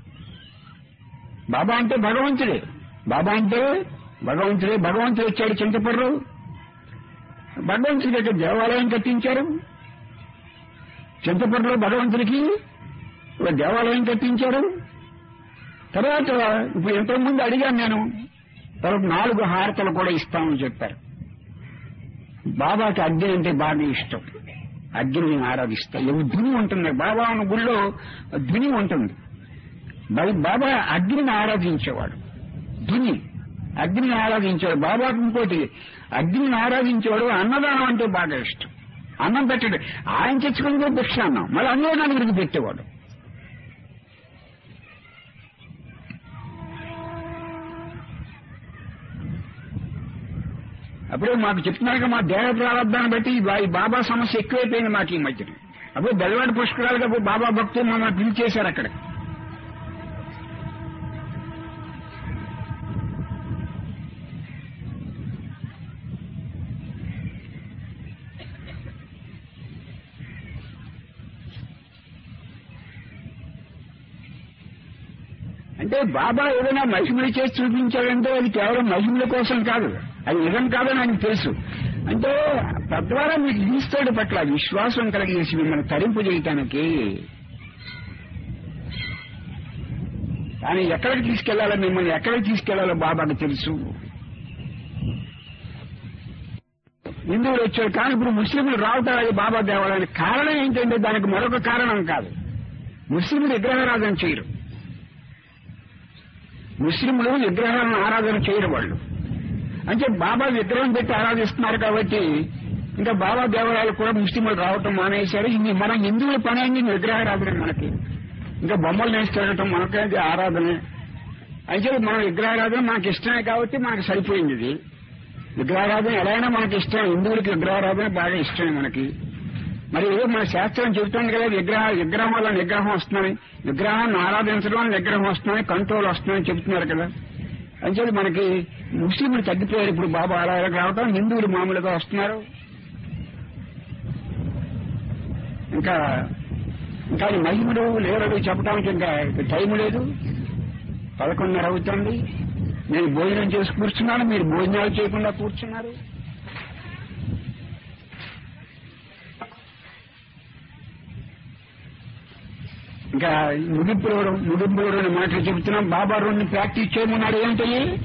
బాబా అంటే భగవంతుడే బాబా అంటే భగవంతుడే భగవంతుడు వచ్చాడు చింతపర్రు భగవంతుడి దగ్గర దేవాలయం కట్టించారు చింతపర్రులో భగవంతుడికి ఒక దేవాలయం కట్టించారు తర్వాత ఇప్పుడు ఎంతోమంది అడిగాను నేను తర్వాత నాలుగు హారతలు కూడా ఇస్తామని చెప్పారు బాబాకి అగ్ని అంటే బాగా ఇష్టం అగ్నిని ఆరాధిస్తా ఏమి ధుని ఉంటుంది బాబా అన్న గుళ్ళో ధుని ఉంటుంది బై- బాబా అగ్నిని ఆరాధించేవాడు ధుని అగ్నిని ఆరాధించేవాడు బాబాకి ఇంకోటి అగ్నిని ఆరాధించేవాడు అన్నదానం అంటే బాగా ఇష్టం అన్నం పెట్టాడు ఆయన తెచ్చుకుని భిక్ష అన్నం మళ్ళీ అన్నో నలుగురికి పెట్టేవాడు అప్పుడే మాకు చెప్తున్నారు మా దేహ ప్రారంభాన్ని బట్టి ఈ బా- ఈ బాబా సమస్య ఎక్కువైపోయింది మాకు ఈ మధ్యన అప్పుడు బెల్వాడి పుష్కరాలుగా అప్పుడు బాబా భక్తులు మమ్మల్ని పిలిచేశారు అక్కడ అంటే బాబా ఏదైనా మహిమలు చేసి చూపించాడంటే అది కేవలం మహిమల కోసం కాదు అది నిజం కాదని ఆయనకు తెలుసు అంటే తద్వారా మీకు ఈశ్వరుడి పట్ల విశ్వాసం కలిగేసి మిమ్మల్ని తరింపు చేయటానికి కానీ ఎక్కడికి తీసుకెళ్లాలో మిమ్మల్ని ఎక్కడికి తీసుకెళ్లాలో బాబాకు తెలుసు హిందువులు వచ్చారు కానీ ఇప్పుడు ముస్లింలు రావటానికి బాబా దేవాలయానికి కారణం ఏంటంటే దానికి మరొక కారణం కాదు ముస్లింలు విగ్రహారాధన చేయరు ముస్లింలు విగ్రహాలను ఆరాధన చేయరు వాళ్ళు అంటే బాబా విగ్రహం పెట్టి ఆరాధిస్తున్నారు కాబట్టి ఇంకా బాబా దేవాలయాలు కూడా ముస్లింలు రావటం మానేశారు ఇది మన హిందువుల పని అయింది విగ్రహారాధన మనకి ఇంకా బొమ్మలు నేర్చుకోవటం మనకి ఆరాధనే అయితే మన విగ్రహారాధన మనకి ఇష్టమే కాబట్టి మనకి సరిపోయింది ఇది విగ్రహారాధన ఎలా అయినా మనకి ఇష్టం హిందువులకి విగ్రహారాధన బాగా ఇష్టమే మనకి మరి ఏదో మన శాస్త్రం చెబుతుంది కదా విగ్రహ విగ్రహం వల్ల నిగ్రహం వస్తుందని విగ్రహాన్ని ఆరాధించడం వల్ల నిగ్రహం వస్తుందని కంట్రోల్ వస్తుందని చెబుతున్నారు కదా అంచేది మనకి ముస్లింలు తగ్గిపోయారు ఇప్పుడు బాబా ఆలయాలకు రావటం హిందువులు మామూలుగా వస్తున్నారు ఇంకా ఇంకా ఈ మహిమలు లేవలు చెప్పడానికి ఇంకా టైం లేదు పదకొండున్నర అవుతుంది నేను భోజనం చేసి కూర్చున్నాను మీరు భోజనాలు చేయకుండా కూర్చున్నారు ఇంకా ముగింపు ముగింపు మాటలు చెబుతున్నాం బాబా రెండు ప్రాక్టీస్ చేయమన్నాడు ఏంటి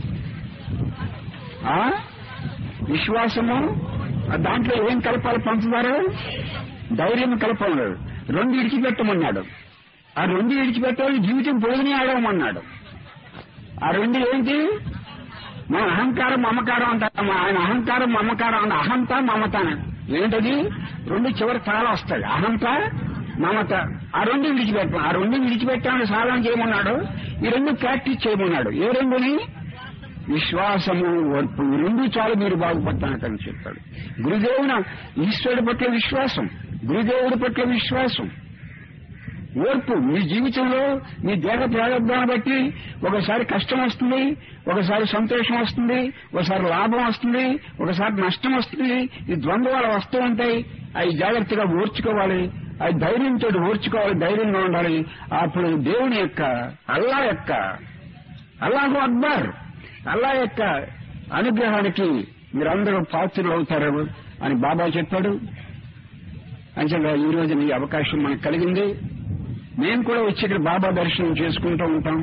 ఆ? విశ్వాసము ఆ దాంట్లో ఏం కలపాలి పంచదార ధైర్యం కలపమన్నాడు రెండు ఇడిచిపెట్టమన్నాడు ఆ రెండు ఇడిచిపెట్టాలి జీవితం పోయినే ఆడమన్నాడు ఆ రెండు ఏంటి మన అహంకారం మమకారం అంటాం ఆయన అహంకారం మమకారం అంటే అహంత మమతాన ఏంటది రెండు చివరి తాళ వస్తాయి అహంత మమత ఆ రెండు విడిచిపెట్టాం ఆ రెండు విడిచిపెట్టామని సాధన చేయమన్నాడు ఈ రెండు ప్రాక్టీస్ చేయమన్నాడు ఏ రెండుని విశ్వాసము ఓర్పు ఈ రెండు చాలు మీరు బాగుపడతానని చెప్పాడు గురుదేవున ఈశ్వరుడి పట్ల విశ్వాసం గురుదేవుడి పట్ల విశ్వాసం ఓర్పు మీ జీవితంలో మీ దేహ ప్రారంభాన్ని బట్టి ఒకసారి కష్టం వస్తుంది ఒకసారి సంతోషం వస్తుంది ఒకసారి లాభం వస్తుంది ఒకసారి నష్టం వస్తుంది ఈ ద్వంద్వాలు వస్తూ ఉంటాయి అవి జాగ్రత్తగా ఓర్చుకోవాలి అది ధైర్యంతో ఓర్చుకోవాలి ధైర్యంగా ఉండాలి అప్పుడు దేవుని యొక్క అల్లా యొక్క అల్లాహు అక్బర్ అల్లా యొక్క అనుగ్రహానికి మీరందరూ పాత్రలు అవుతారు అని బాబా చెప్పాడు అంచేత ఈ రోజు ఈ అవకాశం మనకు కలిగింది మేము కూడా వచ్చి ఇక్కడ బాబా దర్శనం చేసుకుంటూ ఉంటాం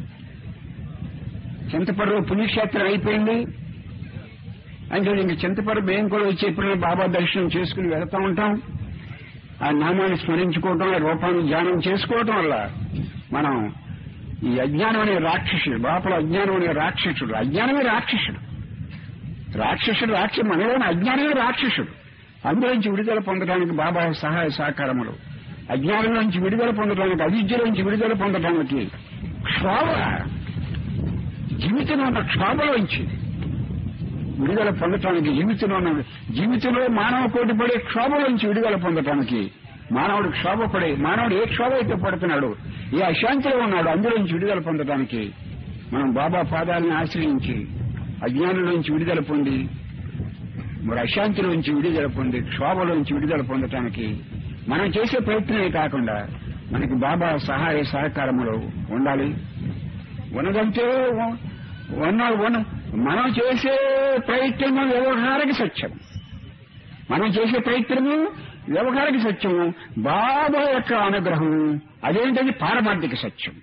చింతపర్రు పుణ్యక్షేత్రం అయిపోయింది అంటే ఇంక చింతపర్రు మేము కూడా వచ్చి ఎప్పుడైనా బాబా దర్శనం చేసుకుని వెళ్తూ ఉంటాం ఆ నామాన్ని స్మరించుకోవటం ఆ రూపాన్ని ధ్యానం చేసుకోవటం వల్ల మనం ఈ అజ్ఞానం అనే రాక్షసుడు లోపల అజ్ఞానం అనే రాక్షసుడు అజ్ఞానమే రాక్షసుడు రాక్షసుడు రాక్ష మనలోని అజ్ఞానమే రాక్షసుడు అందులోంచి విడుదల పొందడానికి బాబా సహాయ సహకారములు అజ్ఞానం నుంచి విడుదల పొందడానికి అవిద్యలోంచి విడుదల పొందడానికి క్షోభ జీవితంలో ఉన్న క్షోభలోంచి విడుదల పొందటానికి జీవితంలో ఉన్న జీవితంలో మానవ కోటి పడే క్షోభలోంచి విడుదల పొందటానికి మానవుడు క్షోభ పడే మానవుడు ఏ క్షోభ అయితే పడుతున్నాడు ఏ అశాంతిలో ఉన్నాడు అందులోంచి విడుదల పొందటానికి మనం బాబా పాదాలను ఆశ్రయించి అజ్ఞానంలోంచి విడుదల పొంది మరి అశాంతిలోంచి విడుదల పొంది క్షోభలోంచి విడుదల పొందటానికి మనం చేసే ప్రయత్నమే కాకుండా మనకి బాబా సహాయ సహకారములు ఉండాలి ఉన్నదంటే ఉన్న ఉన్న మనం చేసే ప్రయత్నము వ్యవహారిక సత్యం మనం చేసే ప్రయత్నము వ్యవహారిక సత్యము బాబా యొక్క అనుగ్రహం అదేంటది పారమార్థిక సత్యం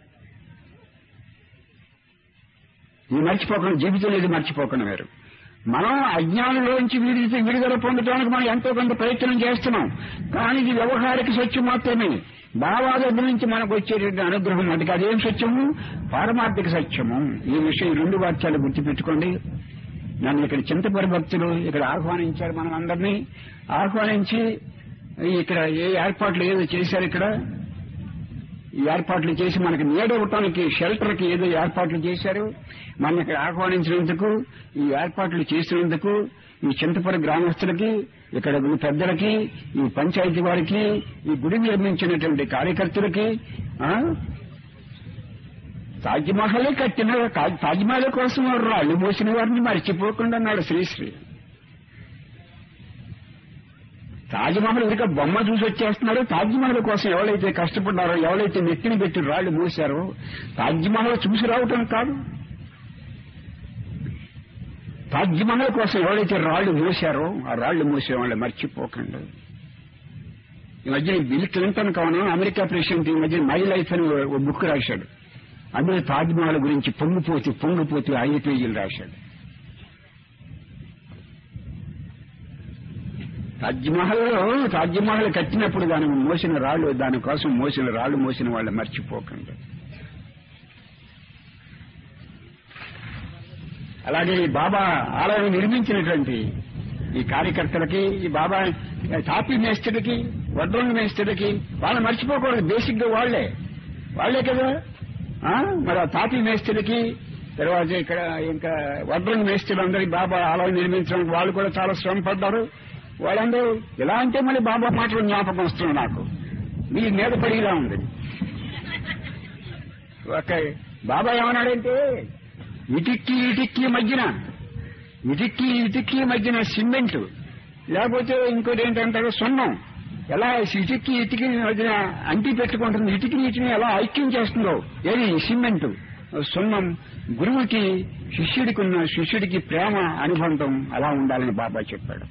ఇది మర్చిపోకుండా జీవితంలో ఇది మర్చిపోకుండా వేరు మనం అజ్ఞానంలోంచి విడిది విడుదల పొందడానికి మనం ఎంతో కొంత ప్రయత్నం చేస్తున్నాం కానీ ఇది వ్యవహారిక సత్యం మాత్రమే బాబా దగ్గర నుంచి మనకు వచ్చేటువంటి అనుగ్రహం అది అదేం సత్యము పారమార్థిక సత్యము ఈ విషయం ఈ రెండు వాక్యాలు గుర్తుపెట్టుకోండి నన్ను ఇక్కడ చింతపరి భక్తులు ఇక్కడ ఆహ్వానించారు మనం అందరినీ ఆహ్వానించి ఇక్కడ ఏ ఏర్పాట్లు ఏదో చేశారు ఇక్కడ ఈ ఏర్పాట్లు చేసి మనకి నీడ ఇవ్వటానికి షెల్టర్ కి ఏదో ఏర్పాట్లు చేశారు మన ఇక్కడ ఆహ్వానించినందుకు ఈ ఏర్పాట్లు చేసినందుకు ఈ చింతపుర గ్రామస్తులకి ఇక్కడ ఉన్న పెద్దలకి ఈ పంచాయతీ వారికి ఈ గుడి నిర్మించినటువంటి కార్యకర్తలకి ఆ, తాజ్మహల్ కట్టిన తాజ్మహల్ కోసం రాళ్ళు మోసిన వారిని మర్చిపోకుండా అన్నాడు శ్రీశ్రీ తాజ్మహల్ ఇంకా బొమ్మ చూసి వచ్చేస్తున్నారు తాజ్మహల్ కోసం ఎవరైతే కష్టపడ్డారో ఎవరైతే నెత్తిని పెట్టి రాళ్లు మూసారో తాజ్మహల్ చూసి రావటం కాదు తాజ్మహల్ కోసం ఎవరైతే రాళ్లు మూసారో ఆ రాళ్లు మూసే వాళ్ళు మర్చిపోకండి ఈ మధ్య బిల్ క్లింటన్ కావను అమెరికా ప్రెసిడెంట్ ఈ మధ్య మై లైఫ్ అని ఓ బుక్ రాశాడు అందులో తాజ్మహల్ గురించి పొంగిపోతూ పొంగిపోతూ ఐదు పేజీలు రాశాడు తాజ్మహల్ తాజ్మహల్ కట్టినప్పుడు దాని మోసిన రాళ్ళు దానికోసం మోసిన రాళ్ళు మోసిన వాళ్ళు మర్చిపోకండి అలాగే ఈ బాబా ఆలయం నిర్మించినటువంటి ఈ కార్యకర్తలకి ఈ బాబా తాపీ మేస్త్రికి వడ్రంగి మేస్త్రికి వాళ్ళు మర్చిపోకూడదు బేసిక్ గా వాళ్లే వాళ్లే కదా ఆ? మరి ఆ తాపీ మేస్త్రికి తర్వాత ఇక్కడ ఇంకా వడ్రంగి మేస్త్రులందరికీ బాబా ఆలయం నిర్మించడానికి వాళ్ళు కూడా చాలా శ్రమ పడ్డారు వాళ్ళందరూ ఎలా అంటే మళ్ళీ బాబా మాటలు జ్ఞాపకం వస్తున్నాయి నాకు మీ మీద పడిలా ఉంది ఒక బాబా ఏమన్నాడంటే ఇటిక్కి ఇటిక్కి మధ్యన ఇటిక్కి ఇటిక్కి మధ్యన సిమెంట్ లేకపోతే ఇంకోటి ఏంటంటారు సున్నం ఎలా ఇటిక్కి ఇటుకి మధ్యన అంటి పెట్టుకుంటుంది ఇటుకి ఇటుని ఎలా ఐక్యం చేస్తుందో ఏది సిమెంట్ సున్నం గురువుకి శిష్యుడికి ఉన్న శిష్యుడికి ప్రేమ అనుబంధం అలా ఉండాలని బాబా చెప్పాడు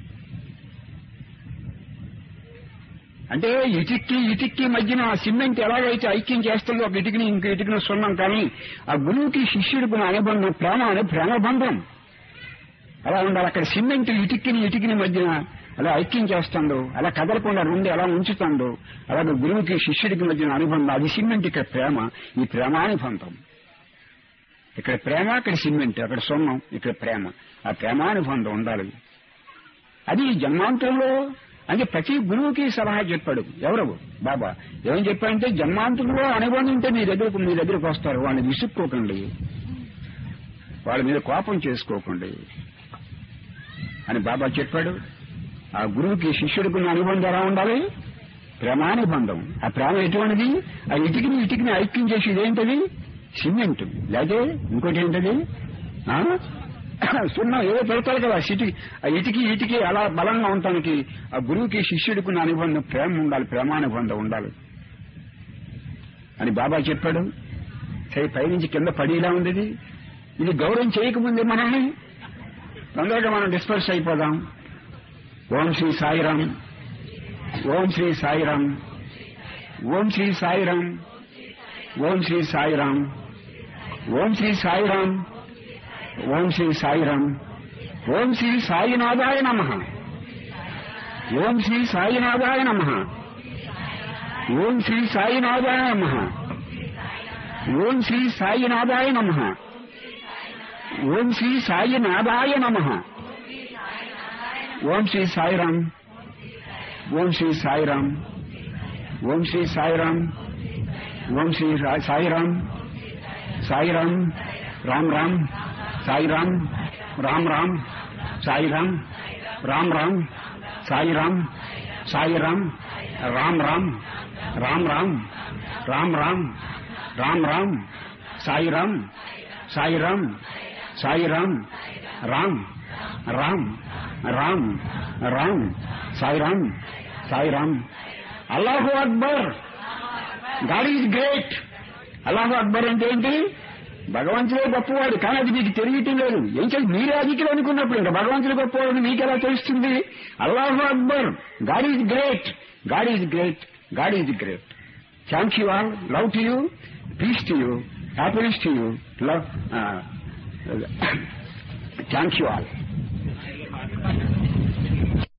అంటే ఇటుక్కి ఇటుక్కి మధ్యన ఆ సిమెంట్ ఎలాగైతే ఐక్యం చేస్తుందో ఒక ఇటుకని ఇంకో ఇటుకని సున్నం కానీ ఆ గురువుకి శిష్యుడికి ఉన్న అనుబంధం ప్రేమ అనే ప్రేమబంధం అలా ఉండాలి అక్కడ సిమెంట్ ఇటుక్కిని ఇటుకిని మధ్యన అలా ఐక్యం చేస్తుందో అలా కదలకుండా రెండు ఎలా ఉంచుతుందో అలాగే గురువుకి శిష్యుడికి మధ్యన అనుబంధం అది సిమెంట్ ఇక్కడ ప్రేమ ఈ ప్రేమానుబంధం ఇక్కడ ప్రేమ అక్కడ సిమెంట్ అక్కడ సొన్నం ఇక్కడ ప్రేమ ఆ ప్రేమానుబంధం ఉండాలి అది ఈ జన్మాంతంలో అంటే ప్రతి గురువుకి సలహా చెప్పాడు ఎవరు బాబా ఏం చెప్పాడంటే జన్మాంతంలో అనుబంధం ఉంటే మీ దగ్గరకు మీ దగ్గరకు వస్తారు వాళ్ళని విసుక్కోకండి వాళ్ళ మీద కోపం చేసుకోకండి అని బాబా చెప్పాడు ఆ గురువుకి శిష్యుడికి ఉన్న అనుబంధం ఎలా ఉండాలి ప్రేమానుబంధం ఆ ప్రేమ ఎటువంటిది ఆ ఇటుకిని ఇటుకిని ఐక్యం చేసేది ఏంటది సిమెంట్ లేకపోతే ఇంకోటి ఏంటది ఆ? సున్నం ఏదో పెడతారు కదా సిటి ఆ ఇటికి ఇటికి అలా బలంగా ఉండటానికి ఆ గురువుకి శిష్యుడికి ఉన్న అనుబంధం ప్రేమ ఉండాలి ప్రేమానుబంధం ఉండాలి అని బాబా చెప్పాడు సరే పైనుంచి కింద పడేలా ఉంది ఇది ఇది గౌరవం చేయకముందే మనల్ని తొందరగా మనం డిస్పర్స్ అయిపోదాం ఓం శ్రీ సాయిరాం ఓం శ్రీ సాయిరాం ఓం శ్రీ సాయిరాం ఓం శ్రీ సాయిరాం ఓం శ్రీ సాయిరాం ఓం శ్రీ సాయిరాం ఓం శ్రీ సాయినాథాయ నమ ఓం శ్రీ సాయినాథాయ నమ ఓం శ్రీ సాయినాథాయ నమ ఓం శ్రీ సాయినాథాయ నమ ఓం శ్రీ సాయినాథాయ నమ ఓం శ్రీ సాయిరాం ఓం శ్రీ సాయిరాం ఓం శ్రీ సాయిరాం ఓం శ్రీ సా- సాయిరాం సాయిరాం రామ్ రామ్ సాయిరాం రామ్ రామ్ సాయిరాం రామ్ రామ్ సాయిరాం సాయిరాం రామ్ రామ్ రామ్ రామ్ రామ్ రామ్ రామ్ రామ్ సాయిరాం సాయిరాం సాయిరాం రామ్ రామ్ రామ్ రామ్ సాయిరాం సాయిరాం అల్లాహు అక్బర్ గాడ్ ఈజ్ గ్రేట్ అల్లాహు అక్బర్ అంటే ఏంటి భగవంతుడే గొప్పవాడు కానీ అది మీకు తెలియటం లేదు ఏం చేసి మీరే అధికులు అనుకున్నప్పుడు ఇంకా భగవంతుడు గొప్పవాడు మీకు ఎలా తెలుస్తుంది అల్లాహు అక్బర్ God is great God is great God is great thank you all love to you peace to you happiness to you love thank you all